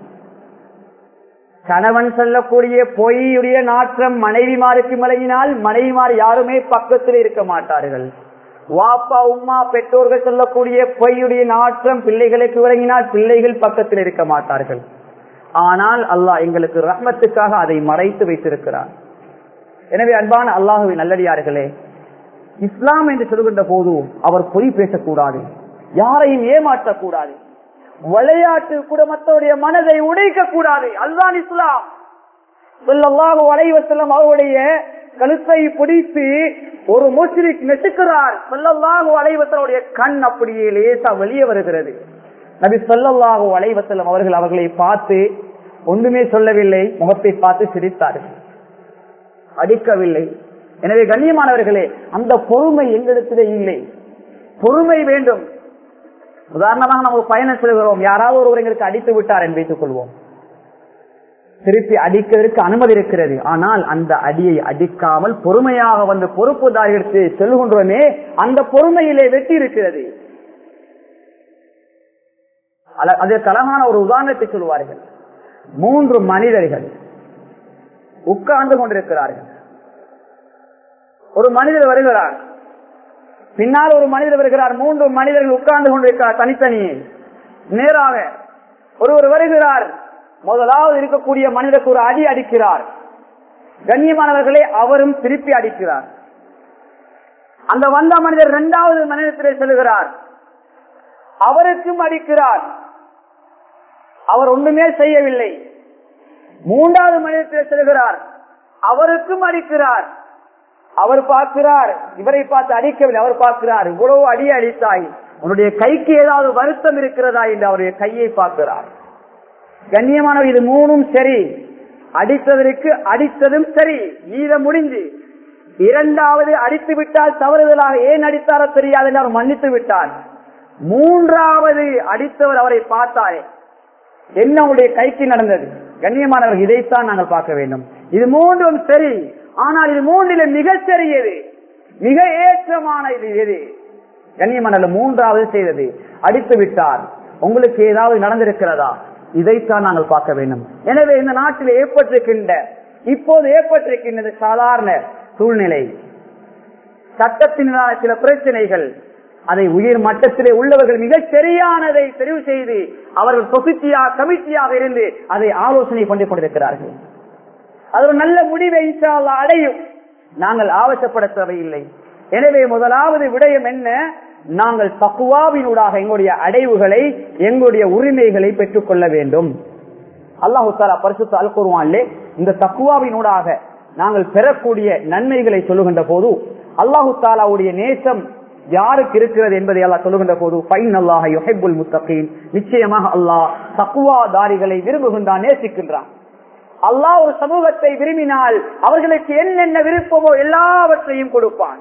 கணவன் சொல்லக்கூடிய பொய்யுடைய நாற்றம் மனைவிமாருக்கு விளங்கினால் மனைவிமார் யாருமே பக்கத்தில் இருக்க மாட்டார்கள் வாப்பா உமா பெற்றோர்கள் சொல்லக்கூடிய பொய்யுடைய நாற்றம் பிள்ளைகளுக்கு விளங்கினால் பிள்ளைகள் பக்கத்தில் இருக்க மாட்டார்கள் ஆனால் அல்லாஹ் எங்களுக்கு ரஹ்மத்துக்காக அதை மறைத்து வைத்திருக்கிறார் எனவே அன்பான அல்லாஹுவின் நல்லடியார்களே இஸ்லாம் என்று சொல்கின்ற போது அவர் பொய் பேசக்கூடாது யாரையும் ஏமாற்றக்கூடாது விளையாட்டு கூட மற்றவருடைய மனதை உடைக்க கூடாது அதுதான் இஸ்லாம் சொல்லல்லாஹு அலைவ செல்லம் அவருடைய கழுத்தை பிடித்து ஒரு முஸ்லிக் நெசுக்கிறார் சொல்லல்லாஹு அலைவசலுடைய கண் அப்படியே லேசா வெளியே வருகிறது நபி சொல்லல்லாஹு அலைவசல்லம் அவர்கள் அவர்களை பார்த்து ஒன்றுமே சொல்லவில்லை முகத்தை பார்த்து சிரித்தார்கள் அடிக்கவில்லை எனவே கண்ணியமானவர்களே அந்த பொறுமை எங்களிடத்திலே இல்லை பொறுமை வேண்டும் உதாரணமாக நம்ம பயணம் செல்கிறோம் யாராவது ஒருவர் எங்களுக்கு அடித்து விட்டார் என்று வைத்துக் கொள்வோம் திருப்பி அடிக்கிறதுக்கு அனுமதி இருக்கிறது ஆனால் அந்த அடியை அடிக்காமல் பொறுமையாக வந்து பொறுப்புதாரிகளுக்கு செல்கின்றோமே அந்த பொறுமையிலே வெற்றி இருக்கிறது அதற்கு அழகான ஒரு உதாரணத்தை சொல்வார்கள் மூன்று மனிதர்கள் உட்கார்ந்து கொண்டிருக்கிறார்கள் ஒரு மனிதர் வருகிறார் பின்னால் ஒரு மனிதர் வருகிறார் மூன்று மனிதர்கள் உட்கார்ந்து கொண்டிருக்கிறார் தனித்தனியே நேராக ஒருவர் வருகிறார் முதலாவது இருக்கக்கூடிய மனிதருக்கு ஒரு அடி அடிக்கிறார் கண்ணியமானவர்களே அவரும் திருப்பி அடிக்கிறார் அந்த வந்த மனிதர் இரண்டாவது மனிதத்திலே செல்கிறார் அவருக்கும் அடிக்கிறார் அவர் ஒன்றுமே செய்யவில்லை மூன்றாவது மனிதத்தில் செல்கிறார் அவருக்கும் அடிக்கிறார் அவர் பார்க்கிறார் இவரை பார்த்து அடிக்கவில்லை அவர் பார்க்கிறார் இவ்வளவு அடி அடித்தாய் உன்னுடைய கைக்கு ஏதாவது வருத்தம் இருக்கிறதா என்று அவருடைய கையை பார்க்கிறார் கண்ணியமானவர் இது மூணும் சரி அடித்ததற்கு அடித்ததும் சரி ஈர முடிஞ்சு இரண்டாவது அடித்து விட்டால் தவறுதலாக ஏன் அடித்தாரோ தெரியாது என்று அவர் மன்னித்து விட்டார் மூன்றாவது அடித்தவர் அவரை பார்த்தாரே என்ன உடைய கைக்கு நடந்தது கண்ணியமானவர் இதைத்தான் நாங்கள் பார்க்க வேண்டும் இது மூன்றும் சரி ஆனால் இது மூன்றில மிக சரியது மிக ஏற்றமான இது எது கண்ணியமானவர் மூன்றாவது செய்தது அடித்து விட்டார் உங்களுக்கு ஏதாவது நடந்திருக்கிறதா இதைத்தான் நாங்கள் பார்க்க வேண்டும் எனவே இந்த நாட்டில் ஏற்பட்டிருக்கின்ற இப்போது ஏற்பட்டிருக்கின்றது சாதாரண சூழ்நிலை சட்டத்தினால சில பிரச்சனைகள் அதை உயர் மட்டத்திலே உள்ளவர்கள் மிகச் சரியானதை தெரிவு செய்து அவர்கள் சொசைட்டியாக கமிட்டியாக இருந்து அதை ஆலோசனை பண்ணி கொண்டிருக்கிறார்கள் அது ஒரு நல்ல முடிவை இன்ஷா அல்லாஹ் அடையும் நாங்கள் ஆவசப்பட தேவையில்லை எனவே முதலாவது விடயம் என்ன நாங்கள் தக்குவாவினூடாக எங்களுடைய அடைவுகளை எங்களுடைய உரிமைகளை பெற்றுக் கொள்ள வேண்டும் அல்லாஹு தாலா பரிசுத்த அல் கூறுவான்லே இந்த தக்குவாவினூடாக நாங்கள் பெறக்கூடிய நன்மைகளை சொல்லுகின்ற போது அல்லாஹு தாலாவுடைய நேசம் யாருக்கு இருக்கிறது என்பதை அல்லாஹ் சொல்லுகின்ற போது பைன் அல்லாஹ் யுஹிப்புல் முத்தகீன் நிச்சயமாக அல்லாஹ் தக்குவாதாரிகளை விரும்புகின்றான் நேசிக்கின்றான் அல்லாஹ் ஒரு சமூகத்தை விரும்பினால் அவர்களுக்கு என்னென்ன விருப்பமோ எல்லாவற்றையும் கொடுப்பான்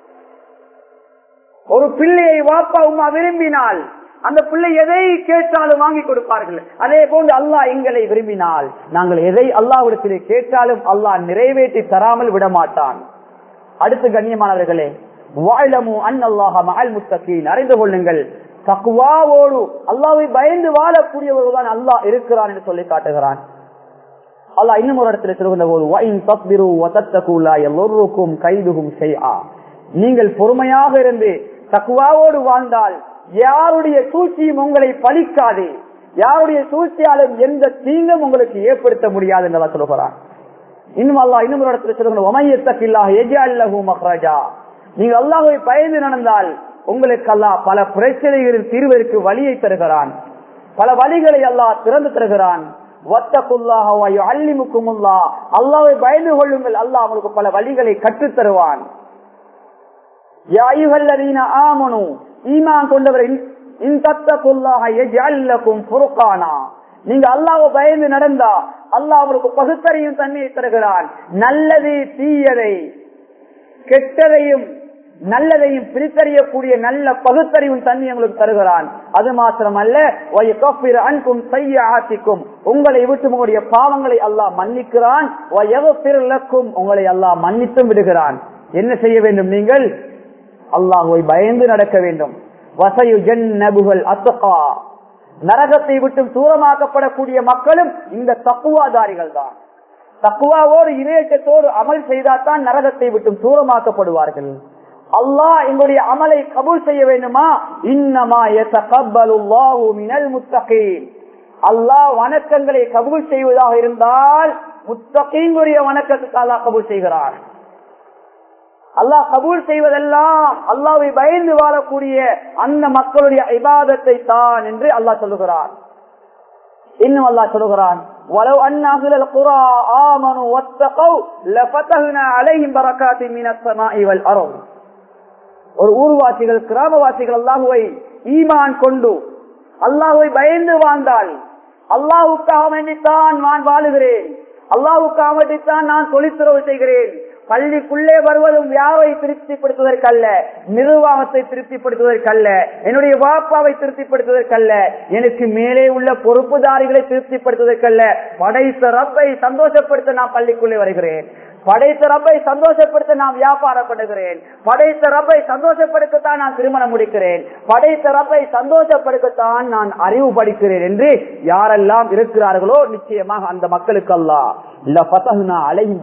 ஒரு பிள்ளையை வாப்பா உமா விரும்பினால் அந்த பிள்ளை எதை கேட்டாலும் வாங்கி கொடுப்பார்கள் அதே போன்று அல்லாஹ் எங்களை விரும்பினால் நாங்கள் எதை அல்லாவிடத்திலே கேட்டாலும் அல்லாஹ் நிறைவேற்றி தராமல் விட மாட்டான் அடுத்து கண்ணியமானவர்களே வாழமு அன் அல்லாஹ மகள் முத்தகீன் அறிந்து கொள்ளுங்கள் தக்குவாவோடு அல்லாவை பயந்து வாழக்கூடியவர்கள் தான் அல்லாஹ் இருக்கிறான் என்று சொல்லி காட்டுகிறான் அல்லாஹ் இன்னும் ஒரு இடத்துல சொல்கின்ற போது "வஇன் தஸ்பிரு வதத்தகு லா யதுர்ருக்கும் கைதுஹும் ஷைஆ." நீங்கள் பொறுமையாக இருந்து தக்குவாவோடு வாழ்ந்தால் யாருடைய சூழ்ச்சியும் உங்களை பலிக்காது யாருடைய சூழ்ச்சியாலும் எந்த தீங்கும் உங்களுக்கு ஏற்படுத்த முடியாது என்று அல்லாஹ் சொல்கிறான் இன்னும் அல்லாஹ் இன்னும் ஒரு இடத்துல சொல்லுங்க ஒமையத்தக்கில்லாஹ் எஜால்லஹு மக்ரஜா நீங்க அல்லாஹ்வை பயந்து நடந்தால் உங்களுக்கு அல்லாஹ் பல பிரச்சனைகளில் தீர்வதற்கு வழியை தருகிறான் பல வழிகளை அல்லாஹ் திறந்து தருகிறான் அல்லாவை பயந்து கொள்ளுங்கள் அல்லாஹ் உங்களுக்கு பல வழிகளை கற்றுத் தருவான் யா அய்யுஹல்லதீன ஆமனு ஈமான் கொண்டவர் இன் தத்தகுல்லாஹ யஜ்அல் லகும் ஃபுர்கானா நீங்க அல்லாஹ்வை பயந்து நடந்தா அல்லாஹ் உங்களுக்கு பகுத்தறியும் தன்மையை தருகிறான் நல்லது தீயதை கெட்டதையும் நல்லதையும் பிரித்தறியக்கூடிய நல்ல பகுத்தறிவும் தன்மை உங்களுக்கு தருகிறான் அது மாத்திரமல்ல வயகஃபிர் அன்கும் செய்யாத்திக்கும் உங்களை விட்டு உங்களுடைய பாவங்களை அல்லாஹ் மன்னிக்கிறான் வயகஃபிர் லக்கும் உங்களை அல்லாஹ் மன்னித்தும் விடுகிறான் என்ன செய்ய வேண்டும் நீங்கள் அல்லாஹுவை பயந்து நடக்க வேண்டும் வசயு ஜன்னபுகள் அத்தகா நரகத்தை விட்டு தூரமாக்கப்படக்கூடிய மக்களும் இந்த தக்குவாதாரிகள் தான் தக்குவாவோடு இணையத்தோடு அமல் செய்தால்தான் நரகத்தை விட்டு தூரமாக்கப்படுவார்கள் அல்லாஹ் எங்களுடைய அமலை கபூல் செய்ய வேண்டுமா இன்னமா யதகப்பலுல்லாஹு மினல் முத்தகீன் அல்லாஹ் வணக்கங்களை கபூல் செய்வதாக இருந்தால் முத்தகீங்களுடைய வணக்கத்துக்கு அல்லாஹ் கபூல் செய்கிறார் அல்லாஹ் கபூல் செய்வதெல்லாம் அல்லாவை பயந்து வாழக்கூடிய அந்த மக்களுடைய இபாதத்தை தான் என்று அல்லாஹ் சொல்லுகிறார் இன்னும் அல்லாஹ் சொல்லுகிறான் ولو أن أهل القرى آمنوا واتقوا لفتحنا عليهم بركات من السماء والأرض ஒரு ஊர்வாசிகள் கிராமவாசிகள் அல்லாஹுவை ஈமான் கொண்டு அல்லாஹுவை பயந்து வாழ்ந்தால் அல்லாஹுக்காக வேண்டித்தான் நான் வாழுகிறேன் அல்லாஹுக்காக வேண்டித்தான் நான் தொழிற்துறவு செய்கிறேன் பள்ளிக்குள்ளே வருவதும் யாரை திருப்திப்படுத்துவதற்கல்ல நிர்வாகத்தை திருப்திப்படுத்துவதற்கல்ல என்னுடைய வாப்பாவை திருப்திப்படுத்துவதற்கல்ல எனக்கு மேலே உள்ள பொறுப்புதாரிகளை திருப்திப்படுத்துவதற்கல்ல படைத்த ரப்பை சந்தோஷப்படுத்த நான் பள்ளிக்குள்ளே வருகிறேன் படைத்த ரப்பை சந்தோஷப்படுத்த நான் வியாபாரம் பண்ணுகிறேன் படைத்த ரப்பை சந்தோஷப்படுத்தத்தான் நான் திருமணம் முடிக்கிறேன் படைத்த ரப்பை சந்தோஷப்படுத்தத்தான் நான் அறிவு படிக்கிறேன் என்று யாரெல்லாம் இருக்கிறார்களோ நிச்சயமாக அந்த மக்களுக்கு அல்லா அலையும்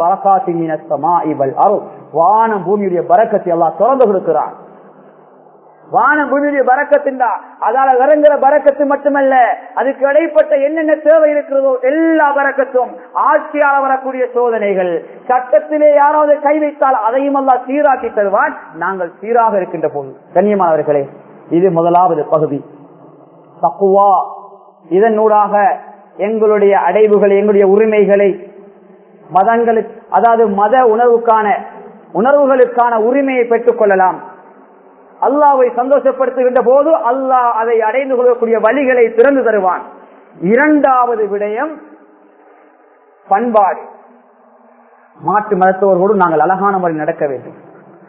வானம் பூமியுடைய பறக்கத்தை எல்லாம் திறந்து கொடுக்கிறான் வானம் பூமியுடைய பறக்கத்தின் அதால இறங்குற பறக்கத்து மட்டுமல்ல அதுக்கு இடைப்பட்ட என்னென்ன தேவை இருக்கிறதோ எல்லா பறக்கத்தும் ஆட்சியால வரக்கூடிய சோதனைகள் சட்டத்திலே யாராவது கை வைத்தால் அதையும் எல்லாம் சீராக்கி தருவான் நாங்கள் சீராக இருக்கின்ற போது கண்ணியமானவர்களே இது முதலாவது பகுதி தக்குவா இதனூடாக எங்களுடைய அடைவுகளை எங்களுடைய உரிமைகளை மதங்களுக்கு அதாவது மத உணர்வுக்கான உணர்வுகளுக்கான உரிமையை பெற்றுக் கொள்ளலாம் அல்லாவை சந்தோஷப்படுத்துகின்ற போது அல்லாஹ் அதை அடைந்து கொள்ளக்கூடிய வழிகளை திறந்து தருவான் இரண்டாவது விடயம் பண்பாடு மாற்று மதத்தவர்களோடு நாங்கள் அழகான முறையில் நடக்க வேண்டும்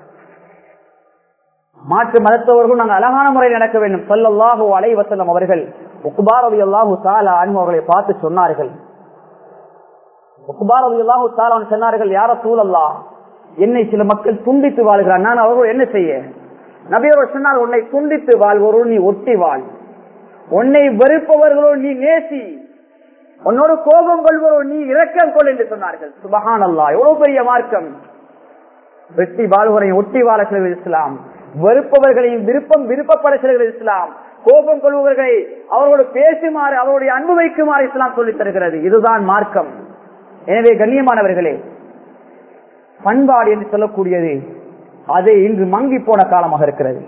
மாற்று மதத்தவர்களும் நாங்கள் அழகான முறையில் நடக்க வேண்டும் சொல்லல்லாஹு அலை வசல்லம் அவர்கள் உக்குபாரவி அல்லாஹு தாலா அவர்களை பார்த்து சொன்னார்கள் உக்குபாரவி அல்லாஹு தாலா சொன்னார்கள் யார சூழல்லா என்னை சில மக்கள் துண்டித்து வாழ்கிறார் நான் அவர்கள் என்ன செய்ய நபியவர் சொன்னால் உன்னை துண்டித்து வாழ்வோரோடு நீ ஒட்டி வாழ் உன்னை வெறுப்பவர்களோடு நீ நேசி உன்னோடு கோபம் கொள்வரோ நீ இரக்கம் கொள் என்று சொன்னார்கள் சுபஹான் அல்லா எவ்வளவு பெரிய மார்க்கம் வெட்டி வாழ்வரை ஒட்டி வாழ இஸ்லாம் வெறுப்பவர்களையும் விருப்பம் விருப்பப்பட செல்கிறது இஸ்லாம் கோபம் கொள்பவர்களை அவரோடு பேசுமாறு அவருடைய அன்பு வைக்குமாறு இஸ்லாம் சொல்லித் தருகிறது இதுதான் மார்க்கம் எனவே கண்ணியமானவர்களே பண்பாடு என்று சொல்லக்கூடியது அது இன்று மங்கி போன காலமாக இருக்கிறது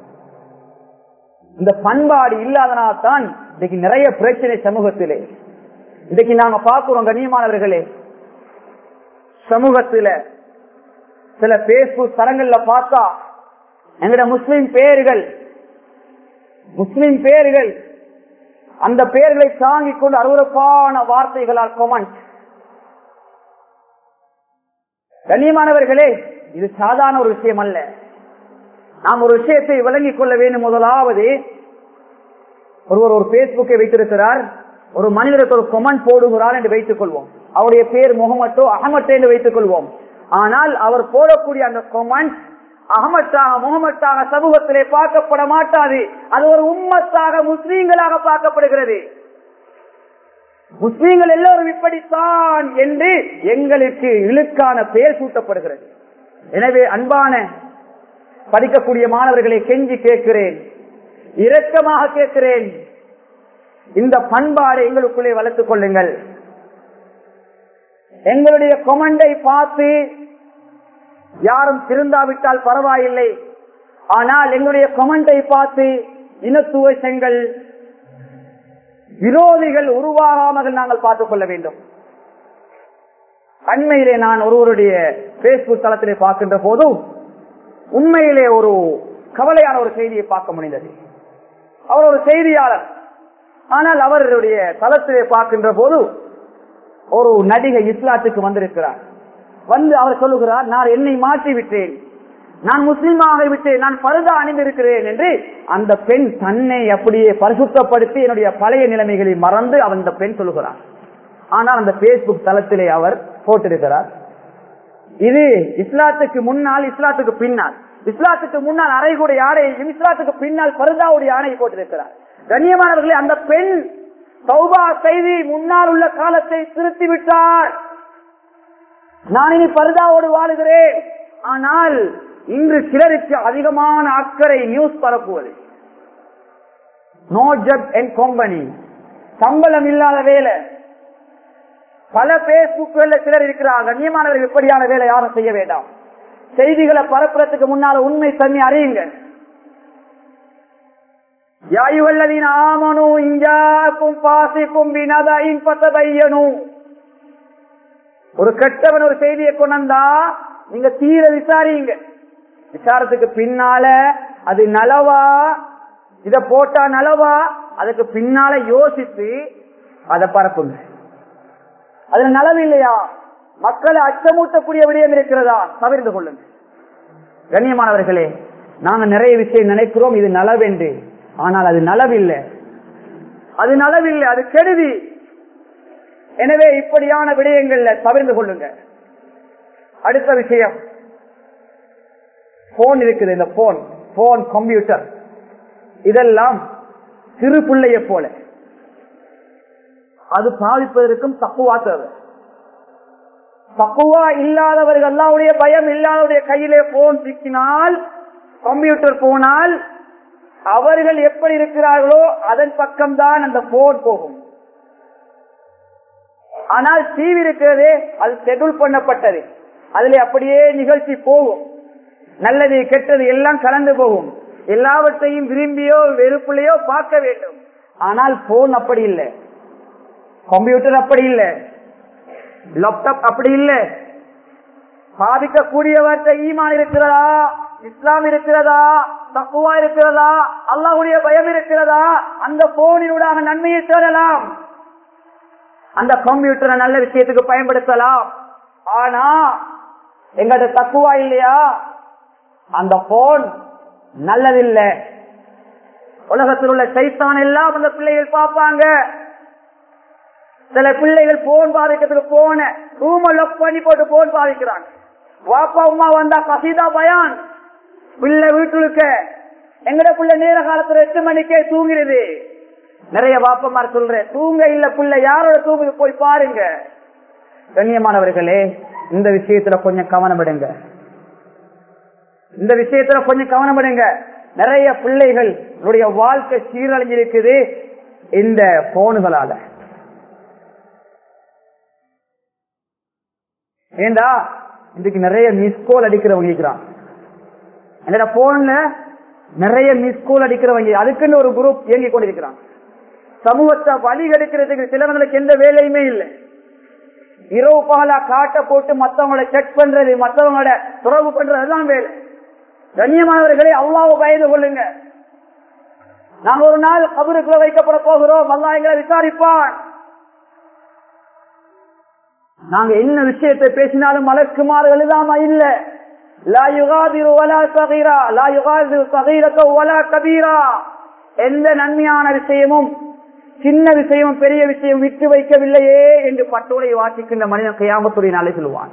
இந்த பண்பாடு இல்லாதனால் தான் இன்னைக்கு நிறைய பிரச்சனை சமூகத்திலே இன்னைக்கு நாங்க பார்க்கிறோம் கண்ணியமானவர்களே சமூகத்துல சில பேஸ்புக் தரங்கள்ல பார்த்தா எங்கட முஸ்லிம் பேர்கள் முஸ்லிம் பேர்கள் அந்த பெயர்களை தாங்கிக் கொண்டு அருவறுப்பான வார்த்தைகளால் கொமண்ட் கண்ணியமானவர்களே இது சாதாரண ஒரு விஷயம் அல்ல நாம் ஒரு விஷயத்தை விளங்கிக் கொள்ள வேண்டும் முதலாவது ஒருவர் ஒரு பேஸ்புக்கை வைத்திருக்கிறார் ஒரு மனிதருக்கு ஒரு கொமண்ட் போடுகிறார் என்று வைத்துக் கொள்வோம் அவருடைய பேர் முகமட்டோ அகமட்டோ என்று வைத்துக் கொள்வோம் ஆனால் அவர் போடக்கூடிய அந்த கொமண்ட் அகமத்தாக முகமத்தாக சமூகத்திலே பார்க்கப்பட மாட்டாது அது ஒரு உம்மத்தாக முஸ்லீம்களாக பார்க்கப்படுகிறது முஸ்லீம்கள் எல்லோரும் இப்படித்தான் என்று எங்களுக்கு இழுக்கான பெயர் சூட்டப்படுகிறது எனவே அன்பான படிக்கக்கூடிய மாணவர்களை கெஞ்சி கேட்கிறேன் இரக்கமாக கேட்கிறேன் இந்த பண்பாடை எங்களுக்குள்ளே வளர்த்துக் கொள்ளுங்கள் எங்களுடைய கொமண்டை பார்த்து யாரும் திருந்தாவிட்டால் பரவாயில்லை ஆனால் எங்களுடைய கொமண்டை பார்த்து இனத்துவசங்கள் விரோதிகள் உருவாகாமல் நாங்கள் பார்த்துக் கொள்ள வேண்டும் அண்மையிலே நான் ஒருவருடைய பேஸ்புக் தளத்திலே பார்க்கின்ற போதும் உண்மையிலே ஒரு கவலையான ஒரு செய்தியை பார்க்க முடிந்தது அவர் ஒரு செய்தியாளர் ஆனால் அவருடைய தளத்திலே பார்க்கின்ற போது ஒரு நடிகை இஸ்லாத்துக்கு வந்திருக்கிறார் வந்து அவர் சொல்லுகிறார் நான் என்னை மாற்றி விட்டேன் நான் முஸ்லீமாக விட்டேன் நான் பருதா அணிந்திருக்கிறேன் என்று அந்த பெண் தன்னை அப்படியே பரிசுத்தப்படுத்தி என்னுடைய பழைய நிலைமைகளை மறந்து அந்த பெண் சொல்லுகிறார் ஆனால் அந்த பேஸ்புக் தளத்திலே அவர் போட்டிருக்கிறார் இது இஸ்லாத்துக்கு முன்னால் இஸ்லாத்துக்கு பின்னால் இஸ்லாத்துக்கு முன்னால் அரைகுடைய ஆடையையும் இஸ்லாத்துக்கு பின்னால் பருதாவுடைய ஆணையை போட்டிருக்கிறார் கண்ணியமானவர்களே அந்த பெண் சௌபா செய்தி முன்னால் உள்ள காலத்தை திருத்தி விட்டார் நான் இனி பருதாவோடு வாழுகிறேன் ஆனால் இன்று சிலருக்கு அதிகமான அக்கறை நியூஸ் பரப்புவது நோ ஜப் அண்ட் கம்பெனி சம்பளம் இல்லாத வேலை பல பேஸ்புக்ல சிலர் இருக்கிறார் கண்ணியமானவர்கள் இப்படியான வேலை யாரும் செய்ய வேண்டாம் செய்திகளை பரப்புறதுக்கு முன்னால உண்மை தன்மை அறியுங்க யாயுவல்லதீன் ஆமனு இஞ்சாக்கும் பாசிக்கும் வினதையின் பத்ததையனும் ஒரு கெட்டவன் ஒரு செய்தியை கொண்டா நீங்க தீர விசாரிங்க விசாரத்துக்கு பின்னால அது நலவா இத போட்டா நலவா அதுக்கு பின்னால யோசித்து அதை பரப்புங்க அதுல நலவு இல்லையா மக்களை அச்சமூட்டக்கூடிய விடயம் இருக்கிறதா தவிர்த்து கொள்ளுங்க கண்ணியமானவர்களே நாங்க நிறைய விஷயம் நினைக்கிறோம் இது நலவென்று ஆனால் அது நலவில்லை அது நலவில்லை அது கெடுதி எனவே இப்படியான விடயங்கள்ல தவிர்த்து கொள்ளுங்க அடுத்த விஷயம் போன் இருக்குது இந்த போன் போன் கம்ப்யூட்டர் இதெல்லாம் சிறு பிள்ளைய போல அது பாதிப்பதற்கும் தப்புவா தேவை தப்புவா இல்லாதவர்கள் அல்லாவுடைய பயம் இல்லாதவருடைய கையிலே போன் சிக்கினால் கம்ப்யூட்டர் போனால் அவர்கள் எப்படி இருக்கிறார்களோ அதன் பக்கம்தான் அந்த போன் போகும் ஆனால் டிவி இருக்கிறதே அது ஷெட்யூல் பண்ணப்பட்டது அதுல அப்படியே நிகழ்ச்சி போகும் நல்லது கெட்டது எல்லாம் கலந்து போகும் எல்லாவற்றையும் விரும்பியோ வெறுப்புலையோ பார்க்க வேண்டும் ஆனால் போன் அப்படி இல்லை கம்ப்யூட்டர் அப்படி இல்லை லேப்டாப் அப்படி இல்லை பாதிக்கக்கூடியவற்றை ஈமான் இருக்கிறதா இஸ்லாம் இருக்கிறதா தக்குவா இருக்கிறதா அல்லாஹுடைய பயம் இருக்கிறதா அந்த போனினூடாக நன்மையை தேடலாம் அந்த கம்ப்யூட்டரை நல்ல விஷயத்துக்கு பயன்படுத்தலாம் ஆனா எங்கிட்ட தக்குவா இல்லையா அந்த போன் நல்லதில்லை உலகத்தில் உள்ள சைத்தான் எல்லாம் அந்த பிள்ளைகள் பார்ப்பாங்க சில பிள்ளைகள் போன் பாதிக்கிறதுக்கு போன ரூம லொக் பண்ணி போட்டு போன் பாதிக்கிறாங்க வாப்பா உமா வந்தா கசிதா பயான் பிள்ளை வீட்டுக்க எங்கட பிள்ளை நேர காலத்துல எட்டு மணிக்கே தூங்கிடுது நிறைய வாப்பமார் சொல்றேன் தூங்க இல்ல பிள்ளை யாரோட தூங்குது போய் பாருங்க கண்ணியமானவர்களே இந்த விஷயத்துல கொஞ்சம் கவனம் விடுங்க இந்த விஷயத்துல கொஞ்சம் கவனம் பண்ணுங்க நிறைய பிள்ளைகள் வாழ்க்கை சீரழிஞ்சிருக்குது இந்த போனுகளால ஏண்டா இன்னைக்கு நிறைய மிஸ்கோல் அடிக்கிறவங்க இருக்கிறான் என்னோட போன்ல நிறைய மிஸ்கோல் அடிக்கிறவங்க அதுக்குன்னு ஒரு குரூப் இயங்கி கொண்டிருக்கிறான் சமூகத்தை வழி எடுக்கிறதுக்கு சிலவங்களுக்கு எந்த வேலையுமே இல்லை இரவு பகலா காட்ட போட்டு மத்தவங்களை செக் பண்றது மத்தவங்களோட துறவு பண்றது அதுதான் வேலை கண்ணியமானவர்களை அல்லாவ பயந்து கொள்ளுங்க நாங்க ஒரு நாள் கபருக்குள்ள வைக்கப்பட போகிறோம் அல்லா எங்களை விசாரிப்பான் நாங்க என்ன விஷயத்தை பேசினாலும் மலக்குமார்கள் இல்லாம இல்ல லா யுகாதிரு வலா சகீரா லா யுகாதிரு சகீரக்க வலா கபீரா எந்த நன்மையான விஷயமும் சின்ன விஷயமும் பெரிய விஷயம் விட்டு வைக்கவில்லையே என்று பட்டோலை வாசிக்கின்ற மனிதன் கையாமத்துடைய நாளை சொல்லுவான்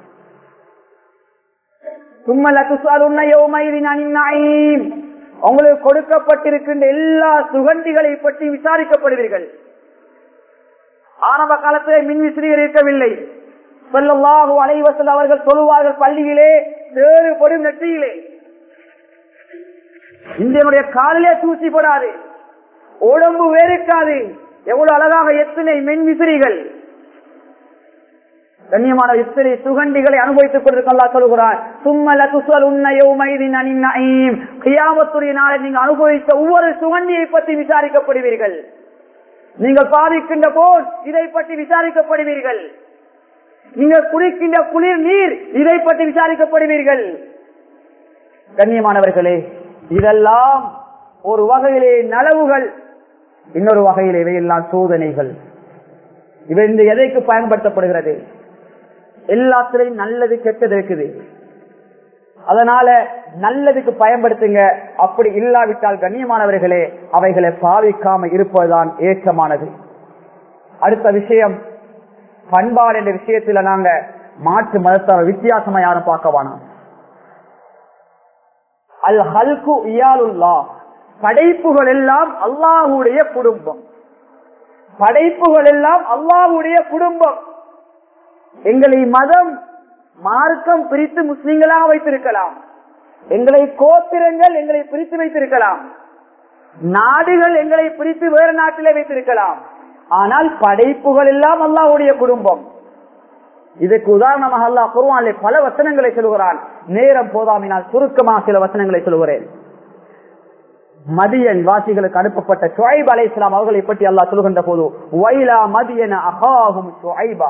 உங்களுக்கு கொடுக்கப்பட்டிருக்கின்ற எல்லா சுகண்டிகளை பற்றி விசாரிக்கப்படுவீர்கள் ஆரம்ப காலத்திலே மின் விசிறிகள் இருக்கவில்லை சொல்லல்லாஹு அலைவசல் அவர்கள் சொல்லுவார்கள் பள்ளியிலே வேறுபடும் நெற்றியிலே இந்தியனுடைய காலிலே தூசி போடாது உடம்பு வேறுக்காது எவ்வளவு அழகாக எத்தனை மின் விசிறிகள் கண்ணியமான இத்தனை சுகண்டிகளை அனுபவித்துக் கொண்டிருக்கல்லா சொல்கிறார் சும்மல குசல் உன்னையும் கியாமத்துடைய நாளை நீங்க அனுபவித்த ஒவ்வொரு சுகண்டியை பற்றி விசாரிக்கப்படுவீர்கள் நீங்கள் பாதிக்கின்ற போல் இதை பற்றி விசாரிக்கப்படுவீர்கள் நீங்கள் குடிக்கின்ற குளிர் நீர் இதை பற்றி விசாரிக்கப்படுவீர்கள் கண்ணியமானவர்களே இதெல்லாம் ஒரு வகையிலே நலவுகள் இன்னொரு வகையில் இவையெல்லாம் சோதனைகள் இவை இந்த எதைக்கு பயன்படுத்தப்படுகிறது எல்லாத்திலையும் நல்லது கெட்டது இருக்குது அதனால நல்லதுக்கு பயன்படுத்துங்க அப்படி இல்லாவிட்டால் கண்ணியமானவர்களே அவைகளை பாவிக்காம இருப்பதுதான் ஏற்றமானது அடுத்த விஷயம் பண்பாடு என்ற விஷயத்துல நாங்க மாற்று மதத்தார வித்தியாசமா யாரும் பார்க்க வேணாம் அல் ஹல்கு இயாலுல்லா படைப்புகள் எல்லாம் அல்லாஹுடைய குடும்பம் படைப்புகள் எல்லாம் அல்லாஹுடைய குடும்பம் எங்களை மதம் மார்க்கம் பிரித்து முஸ்லிம்களாக வைத்திருக்கலாம் எங்களை கோத்திரங்கள் எங்களை பிரித்து வைத்திருக்கலாம் நாடுகள் எங்களை பிரித்து வேறு நாட்டிலே வைத்திருக்கலாம் ஆனால் படைப்புகள் எல்லாம் அல்லாஹுடைய குடும்பம் இதற்கு உதாரணமாக அல்லா குருவானிலே பல வசனங்களை சொல்கிறான் நேரம் போதாமினால் சுருக்கமாக சில வசனங்களை சொல்கிறேன் மதியன் வாசிகளுக்கு அனுப்பப்பட்ட சுவைப் அலை இஸ்லாம் அவர்களை பற்றி அல்லாஹ் சொல்கின்ற போது வைலா மதியன அகாகும் சுவைபா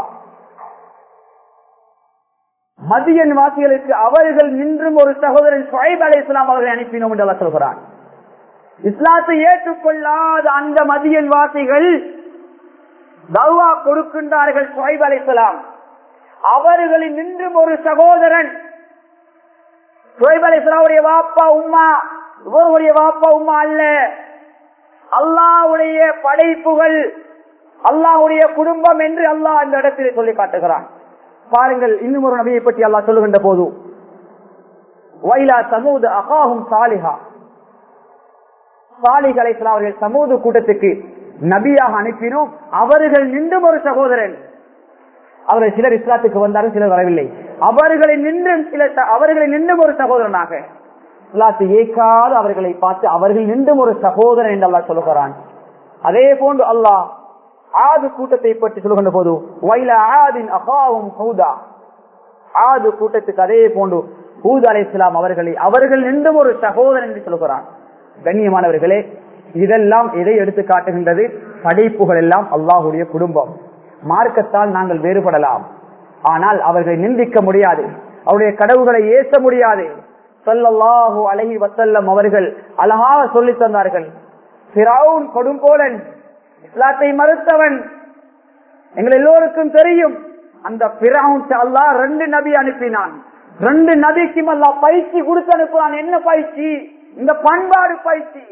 மதியன் வாசிகளுக்கு அவர்கள் நின்றும் ஒரு சகோதரன் சுவைப் அலை இஸ்லாம் அவர்களை அனுப்பினோம் என்று அல்லாஹ் சொல்கிறான் இஸ்லாத்தை ஏற்றுக்கொள்ளாத அந்த மதியன் வாசிகள் தவா கொடுக்கின்றார்கள் சுவைப் அலை இஸ்லாம் அவர்களில் நின்றும் ஒரு சகோதரன் சுவைப் அலை இஸ்லாமுடைய வாப்பா உம்மா இவருடைய வாப்பா உம்மா அல்ல அல்லாவுடைய படைப்புகள் அல்லாவுடைய குடும்பம் என்று அல்லாஹ் அந்த இடத்தில் சொல்லி காட்டுகிறான் பாருங்கள் இன்னும் ஒரு நபியை பற்றி அல்லாஹ் சொல்லுகின்ற போது வைலா சமூது அகாகும் சாலிஹா சாலிக் அலைசலாம் அவர்கள் சமூது கூட்டத்துக்கு நபியாக அனுப்பினோம் அவர்கள் நின்றும் ஒரு சகோதரன் அவர்கள் சிலர் இஸ்லாத்துக்கு வந்தாலும் சிலர் வரவில்லை அவர்களை நின்றும் சில அவர்களை நின்றும் ஒரு சகோதரனாக இஸ்லாத்தை ஏற்காத அவர்களை பார்த்து அவர்கள் நின்றும் ஒரு சகோதரன் என்று அல்லாஹ் சொல்லுகிறான் அதே போன்று அல்லாஹ் ஆது கூட்டத்தை பற்றி சொல்லுகின்ற போது வைல ஆதின் அகாவும் ஹூதா ஆது கூட்டத்துக்கு அதே போன்று ஹூத் அலை இஸ்லாம் அவர்களை அவர்கள் நின்றும் ஒரு சகோதரன் என்று சொல்லுகிறான் கண்ணியமானவர்களே இதெல்லாம் எதை எடுத்து காட்டுகின்றது படைப்புகள் எல்லாம் அல்லாஹுடைய குடும்பம் மார்க்கத்தால் நாங்கள் வேறுபடலாம் ஆனால் அவர்களை நிந்திக்க முடியாது அவருடைய கடவுகளை ஏச முடியாது சொல்லல்லாஹு அலஹி வசல்லம் அவர்கள் அழகாக சொல்லி தந்தார்கள் பிராவுன் கொடுங்கோலன் இஸ்லாத்தை மறுத்தவன் எங்கள் எல்லோருக்கும் தெரியும் அந்த பிராவுன் அல்லா ரெண்டு நபி அனுப்பினான் ரெண்டு நபிக்கும் அல்லா பயிற்சி கொடுத்து அனுப்புறான் என்ன பயிற்சி இந்த பண்பாடு பயிற்சி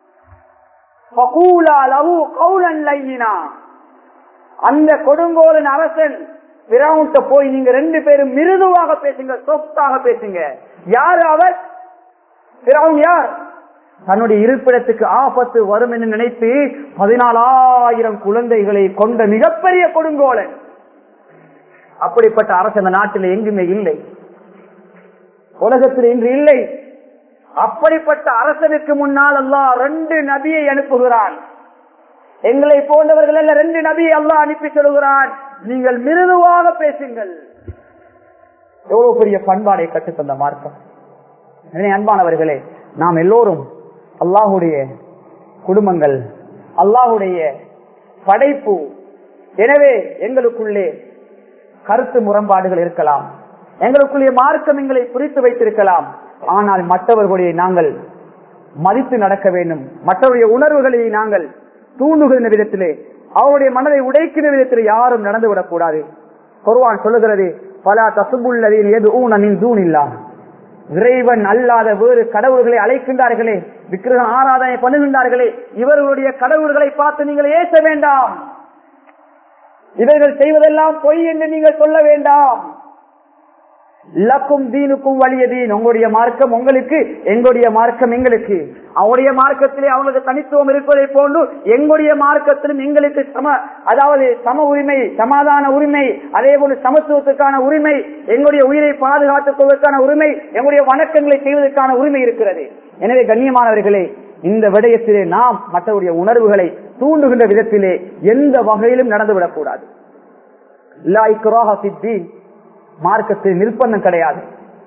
அந்த கொடுங்கோலன் அரசன் பிராவுன்ட்ட போய் நீங்க ரெண்டு பேரும் மிருதுவாக பேசுங்க சொத்தாக பேசுங்க யார் அவர் பிறவும் யார் தன்னுடைய இருப்பிடத்துக்கு ஆபத்து வரும் என்று நினைத்து பதினாலாயிரம் குழந்தைகளை கொண்ட மிகப்பெரிய கொடுங்கோலன் அப்படிப்பட்ட அரசு அந்த நாட்டில் எங்குமே இல்லை உலகத்தில் இன்று இல்லை அப்படிப்பட்ட அரசனுக்கு முன்னால் அல்லாஹ் ரெண்டு நபியை அனுப்புகிறான் எங்களை போன்றவர்கள் அல்ல ரெண்டு நபியை அல்லாஹ் அனுப்பி சொல்கிறான் நீங்கள் மிருதுவாக பேசுங்கள் எவ்வளவு பெரிய பண்பாடை கற்றுத்தந்த மார்க்கம் எனவே அன்பானவர்களே நாம் எல்லோரும் அல்லாஹுடைய குடும்பங்கள் அல்லாஹுடைய படைப்பு எனவே எங்களுக்குள்ளே கருத்து முரண்பாடுகள் இருக்கலாம் எங்களுக்குள்ளே மார்க்கம் எங்களை குறித்து வைத்திருக்கலாம் ஆனால் மற்றவர்களுடைய நாங்கள் மதித்து நடக்க வேண்டும் மற்றவருடைய உணர்வுகளை நாங்கள் தூண்டுகின்ற விதத்திலே அவருடைய மனதை உடைக்கிற விதத்திலே யாரும் நடந்துவிடக் கூடாது குர்ஆன் சொல்லுகிறது பல தசுபுள்ளதின் எது ஊனமின் தூண் இல்லாம் இறைவன் அல்லாத வேறு கடவுள்களை அழைக்கின்றார்களே விக்கிரகம் ஆராதனை பண்ணுகின்றார்களே இவர்களுடைய கடவுள்களை பார்த்து நீங்கள் ஏச வேண்டாம் இவர்கள் செய்வதெல்லாம் பொய் என்று நீங்கள் சொல்ல வேண்டாம் லக்கும் தீனுக்கும் வலிய தீன் உங்களுடைய மார்க்கம் உங்களுக்கு எங்களுடைய மார்க்கம் எங்களுக்கு அவருடைய மார்க்கத்திலே அவங்களுக்கு தனித்துவம் இருப்பதை போன்று எங்களுடைய மார்க்கத்திலும் எங்களுக்கு சம அதாவது சம உரிமை சமாதான உரிமை அதே போல சமத்துவத்துக்கான உரிமை எங்களுடைய உயிரை பாதுகாத்துக் கொள்வதற்கான உரிமை எங்களுடைய வணக்கங்களை செய்வதற்கான உரிமை இருக்கிறது எனவே கண்ணியமானவர்களே இந்த விடயத்திலே நாம் மற்றவருடைய உணர்வுகளை தூண்டுகின்ற விதத்திலே எந்த வகையிலும் நடந்துவிடக் கூடாது லா இக்ராஹ ஃபித்தீன். மார்க்கத்தில் நிர்பந்தம் கிடையாது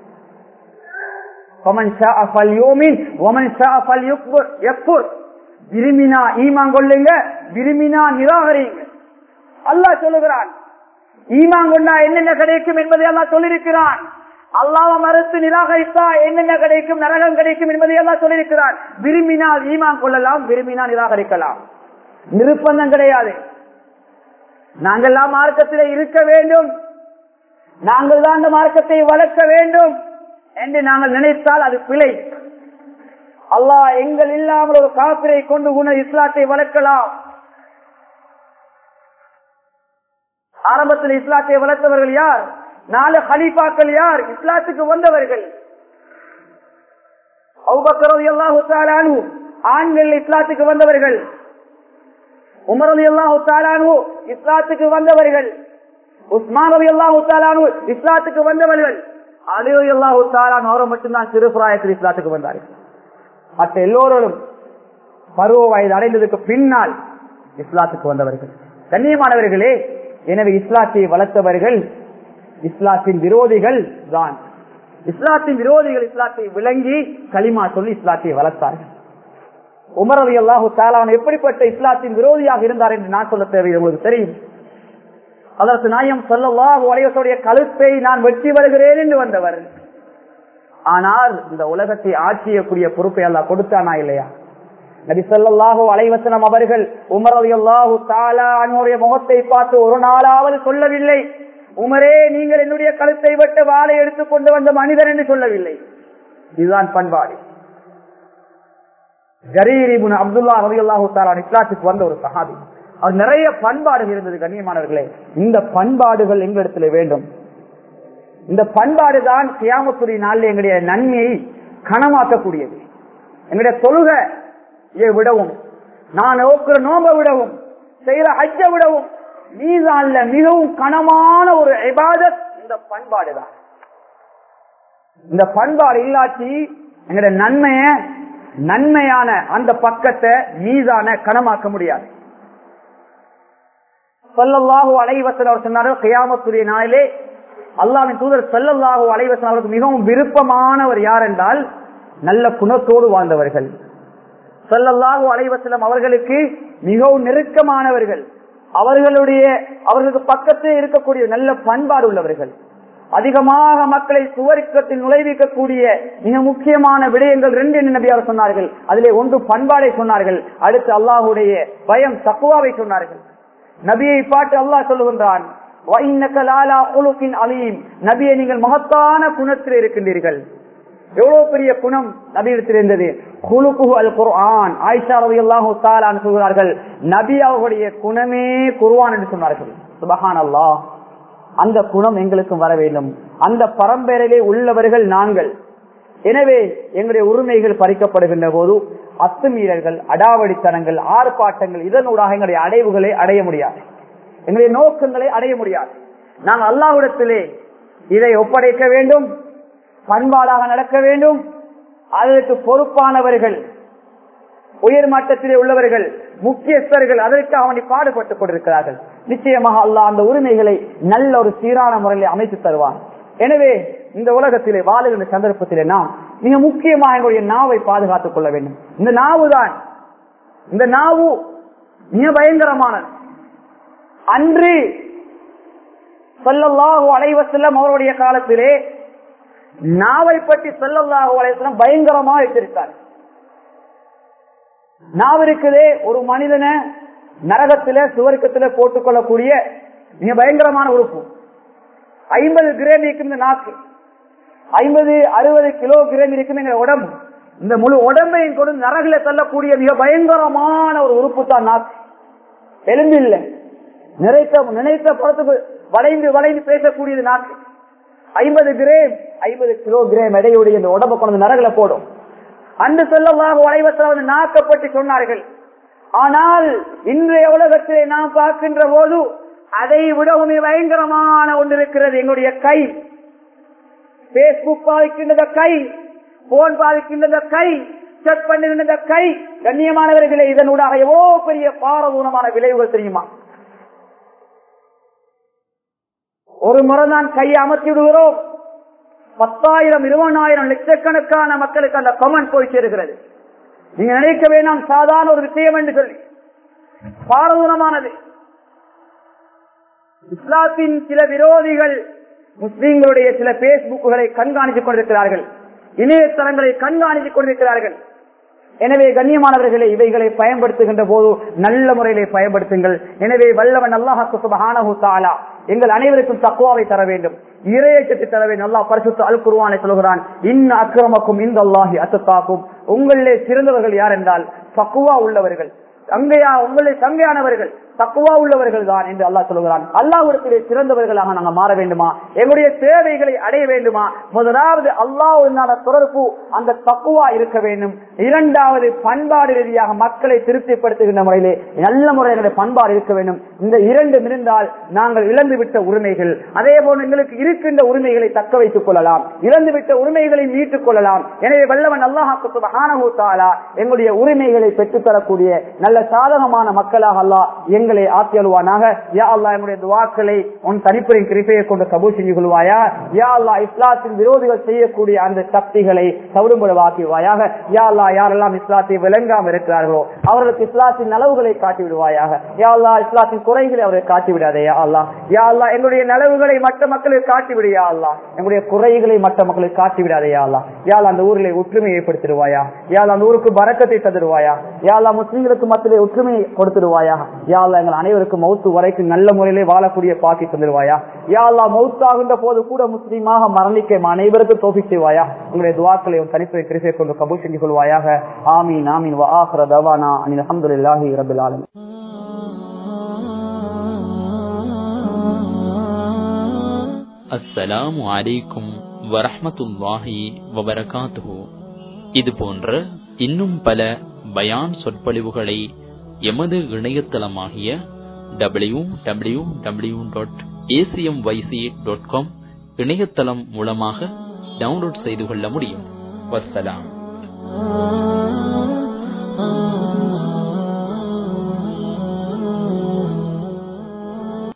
فَمَنْ شَاءَ فَلْيُؤْمِنْ وَمَنْ شَاءَ فَلْيَكْفُرْ يَكْفُرْ. விரும்பினா ஈமான் கொள்ளுங்க விரும்பினா நிராகரிங்க அல்லாஹ் சொல்லுகிறான் ஈமான் கொண்டா என்னென்ன கிடைக்கும் என்பதை அல்லாஹ் சொல்லியிருக்கிறான் அல்லாஹ் மறுத்து நிராகரித்தா என்னென்ன கிடைக்கும் நரகம் கிடைக்கும் என்பதை எல்லாம் சொல்லியிருக்கிறான் விரும்பினால் ஈமான் கொள்ளலாம் விரும்பினால் நிராகரிக்கலாம் நிர்பந்தம் கிடையாது நாங்கள்லாம் மார்க்கத்திலே இருக்க வேண்டும் நாங்கள் தான் அந்த மார்க்கத்தை வளர்க்க வேண்டும் என்று நாங்கள் நினைத்தால் அது பிழை அல்லாஹ் எங்கள் இல்லாமல் ஒரு காப்பிரை கொண்டு குண இஸ்லாத்தை வளர்க்கலாம் ஆரம்பத்தில் இஸ்லாத்தை வளர்த்தவர்கள் யார் நாலு ஹலீஃபாக்கள் யார் இஸ்லாத்துக்கு வந்தவர்கள் அவுபக்கரது அல்லாஹு தாலானு ஆண்கள் இஸ்லாத்துக்கு வந்தவர்கள் உமர் அலி அல்லாஹு தாலானு இஸ்லாத்துக்கு வந்தவர்கள் உஸ்மான் அலி அல்லாஹு தாலானு இஸ்லாத்துக்கு வந்தவர்கள் அலி அலி அல்லாஹு தாலான் அவரை மட்டும்தான் சிறு பிராயத்தில் இஸ்லாத்துக்கு வந்தார்கள் மற்ற எல்லோரும் பருவ வயது அடைந்ததுக்கு பின்னால் இஸ்லாத்துக்கு வந்தவர்கள் கண்ணியமானவர்களே எனவே இஸ்லாத்தை வளர்த்தவர்கள் இஸ்லாத்தின் விரோதிகள் தான் இஸ்லாத்தின் விரோதிகள் இஸ்லாத்தை விளங்கி களிமா சொல்லி இஸ்லாத்தை வளர்த்தார்கள் உமர் அலி அல்லாஹு தாலான் எப்படிப்பட்ட இஸ்லாத்தின் விரோதியாக இருந்தார் என்று நான் சொல்ல தேவை உங்களுக்கு தெரியும் அதற்கு நாயம் சொல்லல்லாஹு அலைவசோடைய கழுத்தை நான் வெற்றி வருகிறேன் என்று வந்தவர் ஆனால் இந்த உலகத்தை ஆட்சியக்கூடிய பொறுப்பை அல்லாஹ் கொடுத்தானா இல்லையா நபி சொல்லாஹு அலைவசனம் அவர்கள் உமர் அலி அல்லாஹு தாலா அன்னுடைய முகத்தை பார்த்து ஒரு நாளாவது சொல்லவில்லை உமரே நீங்கள் என்னுடைய கழுத்தை விட்டு வாழை எடுத்துக் கொண்டு வந்த மனிதர் என்று சொல்லவில்லை இதுதான் பண்பாடு ஜரீரிபுன் அப்துல்லா ரவி அல்லாஹு தாலான் இஸ்லாத்துக்கு வந்த ஒரு சஹாபி அது நிறைய பண்பாடுகள் இருந்தது கண்ணியமானவர்களே இந்த பண்பாடுகள் எங்களிடத்துல வேண்டும் இந்த பண்பாடு தான் கியாமத்துறை நாளில் எங்களுடைய நன்மையை கனமாக்கக்கூடியது எங்களுடைய தொழுகையை விடவும் நான் நோக்கிற நோம்ப விடவும் செய்யற ஹஜ்ஜ விடவும் மீதான்ல மிகவும் கனமான ஒரு இபாதத் இந்த பண்பாடு தான் இந்த பண்பாடு இல்லாட்டி எங்களுடைய நன்மைய நன்மையான அந்த பக்கத்தை மீதான கனமாக்க முடியாது சொல்லல்லாஹு அலைவசன் அவர் சொன்னார்கள் கியாமத்துடைய நாளிலே அல்லாவின் தூதர் செல்லல்லாஹு அலைவசன் அவருக்கு மிகவும் விருப்பமானவர் யார் என்றால் நல்ல குணத்தோடு வாழ்ந்தவர்கள் செல்லல்லாஹு அலைவசலம் அவர்களுக்கு மிகவும் நெருக்கமானவர்கள் அவர்களுடைய அவர்களுக்கு பக்கத்தில் இருக்கக்கூடிய நல்ல பண்பாடு உள்ளவர்கள் அதிகமாக மக்களை சுவர்க்கத்தில் நுழைவிக்கக்கூடிய மிக முக்கியமான விடயங்கள் ரெண்டு என்ன நபி அவர் சொன்னார்கள் அதிலே ஒன்று பண்பாடை சொன்னார்கள் அடுத்து அல்லாஹுடைய பயம் தக்குவாவை சொன்னார்கள் நபியை பாட்டு அல்லாஹ் சொல்லுகின்றான் அலீம் நபியை நீங்கள் மகத்தான குணத்தில் இருக்கின்றீர்கள் எவ்வளவு பெரிய குணம் நபியிடத்தில் இருந்தது குலுகுஹு அல் குர்ஆன் ஆயிஷா ரலியல்லாஹு தஆலா சொல்கிறார்கள் நபி அவர்களுடைய குணமே குர்ஆன் என்று சொன்னார்கள் சுபஹான் அல்லாஹ் அந்த குணம் எங்களுக்கும் வர வேண்டும் அந்த பரம்பரையிலே உள்ளவர்கள் நாங்கள் எனவே எங்களுடைய உரிமைகள் பறிக்கப்படுகின்ற போது அத்துமீறல்கள் அடாவடித்தனங்கள் ஆர்ப்பாட்டங்கள் இதனூடாக எங்களுடைய அடைவுகளை அடைய முடியாது எங்களுடைய நோக்கங்களை அடைய முடியாது நாங்கள் அல்லாஹ்விடத்திலே இதை ஒப்படைக்க வேண்டும் பண்பாடாக நடக்க வேண்டும் அதற்கு பொறுப்பானவர்கள் உயர் மட்டத்திலே உள்ளவர்கள் முக்கியஸ்தர்கள் அதற்கு அவனை பாடுபட்டுக் கொண்டிருக்கிறார்கள் நிச்சயமாக அல்லாஹ் அந்த உரிமைகளை நல்ல ஒரு சீரான முறையில் அமைத்து தருவான் எனவே இந்த உலகத்திலே வாழுகின்ற சந்தர்ப்பத்திலே நாம் மிக முக்கியமாக எங்களுடைய நாவை பாதுகாத்துக் கொள்ள வேண்டும் இந்த நாவு தான் இந்த நாவு மிக பயங்கரமானது அன்று சொல்லல்லாஹு அலைவசல்லம் அவருடைய காலத்திலே நாவை பற்றி சொல்லல்லாஹு அலைவசல்லம் பயங்கரமா எச்சரித்தார் நாவிற்குதே ஒரு மனிதனை நரகத்தில சுவர்க்கத்தில போட்டுக் கொள்ளக்கூடிய மிக பயங்கரமான உறுப்பு ஐம்பது கிராம் இருக்கின்ற நாக்கு ஐம்பது அறுபது கிலோ கிராம் இருக்கின்ற உடம்பு இந்த முழு உடம்பையும் கொண்டு நரகில தள்ளக்கூடிய மிக பயங்கரமான ஒரு உறுப்பு தான் நாக்கு எலும்பு இல்லை நினைத்த நினைத்த படத்துக்கு வளைந்து வளைந்து பேசக்கூடியது நாக்கு ஐம்பது கிராம் ஐம்பது கிலோ கிராம் எடையுடைய இந்த உடம்பை கொண்டு நரகில போடும் அன்று சொல்லவாக வளைவத்தில் நாக்கப்பட்டு சொன்னார்கள் ஆனால் இன்றைய உலகத்திலே நாம் பார்க்கின்ற போது அதை விடவும் பயங்கரமான ஒன்று இருக்கிறது எங்களுடைய கை பேஸ்புக் பாதிக்கின்ற கை போன் பாதிக்கின்ற கை செக் பண்ணுகின்ற கை கண்ணியமானவர்களே இதனூடாக எவ்வளோ பெரிய பாரதூரமான விளைவுகள் தெரியுமா ஒரு முறை தான் கையை அமர்த்தி விடுகிறோம் பத்தாயிரம் இருபதாயிரம் லட்சக்கணக்கான மக்களுக்கு அந்த கமெண்ட் போய் சேருகிறது நீங்க நினைக்க வேண்டாம் சாதாரண ஒரு விஷயம் என்று சொல்லி பாரதூரமானது இஸ்லாத்தின் சில விரோதிகள் முஸ்லீம்களுடைய சில பேஸ்புக்குகளை கண்காணித்துக் கொண்டிருக்கிறார்கள் இணையதளங்களை கண்காணித்துக் கொண்டிருக்கிறார்கள் எனவே கண்ணியமானவர்களை இவைகளை பயன்படுத்துகின்ற போது நல்ல முறையிலே பயன்படுத்துங்கள் எனவே வல்லவன் அல்லாஹு சுபஹானஹு தஆலா எங்கள் அனைவருக்கும் தக்குவாவை தர வேண்டும் இறையச்சத்தை தர வேண்டும் அல்லாஹ் பரிசுத்த அல் குர்ஆனை சொல்கிறான் இன் அக்கிரமக்கும் இந்த அல்லாஹி அத்தத்தாக்கும் உங்களிலே சிறந்தவர்கள் யார் என்றால் தக்குவா உள்ளவர்கள் தங்கையா உங்களை தங்கையானவர்கள் தக்குவா உள்ளவர்கள் தான் என்று அல்லாஹ் சொல்கிறான் அல்லாஹ்விடத்திலே சிறந்தவர்களாக நாங்கள் மாற வேண்டுமா எங்களுடைய தேவைகளை அடைய வேண்டுமா முதலாவது அல்லாஹ் தொடர்பு அந்த தக்குவா இருக்க வேண்டும் இரண்டாவது பண்பாடு ரீதியாக மக்களை திருப்திப்படுத்துகின்ற முறையிலே நல்ல முறையிலே பண்பாடு இருக்க வேண்டும் இந்த இரண்டு இருந்தால் நாங்கள் இழந்துவிட்ட உரிமைகள் அதே போல எங்களுக்கு இருக்கின்ற உரிமைகளை தக்க வைத்துக் கொள்ளலாம் இழந்துவிட்ட உரிமைகளை மீட்டுக் கொள்ளலாம் எனவே வல்லவன் அல்லாஹாலா எங்களுடைய உரிமைகளை பெற்றுத்தரக்கூடிய நல்ல சாதகமான மக்களாக அல்லாஹ் எங்களை ஆக்கியல்வானாக யா அல்லா எங்களுடைய துவாக்களை உன் தனிப்பரின் கிருப்பையை கொண்டு கபூல் செஞ்சு கொள்வாயா யா அல்லா இஸ்லாத்தின் விரோதிகள் செய்யக்கூடிய அந்த சக்திகளை சவுடுபடுவாக்குவாயாக யா அல்லா யாரெல்லாம் இஸ்லாத்தை விளங்காமல் இருக்கிறார்களோ அவர்களுக்கு இஸ்லாத்தின் நலவுகளை காட்டி விடுவாயாக யா அல்லா இஸ்லாத்தின் குறைகளை அவரை காட்டி விடாதே யா அல்லா யா அல்லா எங்களுடைய நலவுகளை மற்ற மக்களுக்கு காட்டி விடு யா அல்லா எங்களுடைய குறைகளை மற்ற மக்களுக்கு காட்டி விடாதே யா அல்லா யா அல்லா அந்த ஊரிலே ஒற்றுமை ஏற்படுத்திடுவாயா யா அல்லா அந்த ஊருக்கு பறக்கத்தை தந்துடுவாயா யா அல்லா முஸ்லீம்களுக்கு மத்தியிலே ஒற்றுமை கொடுத்துடுவாயா யா அல்லா எங்கள் அனைவருக்கும் மௌத்து வரைக்கும் நல்ல முறையிலே வாழக்கூடிய பாக்கி தந்துடுவாயா யா அல்லா மௌத்தாகின்ற போது கூட முஸ்லீமாக மரணிக்க எம் அனைவருக்கும் தோஃபி செய்வாயா உங்களுடைய துவாக்களை உன் தனிப்பை கிருப்பை கொண்டு கபூல் செஞ்சு கொள்வாயாக ஆமீன் ஆமீன் வஆஹிர தவானா அனில் அல்ஹம்துலில்லாஹி ரப்பில் ஆலமீன் அஸ்ஸலாமு அலைக்கும் வரஹ்மத்துல்லாஹி வபரகாத்துஹு இது போன்ற இன்னும் பல பயான் சொற்பொழிவுகளை எமது இணையதளமாகிய W W W dot ACM YC dot com இணையதளம் மூலமாக டவுன்லோட் செய்து கொள்ள முடியும் வஸ்ஸலாம்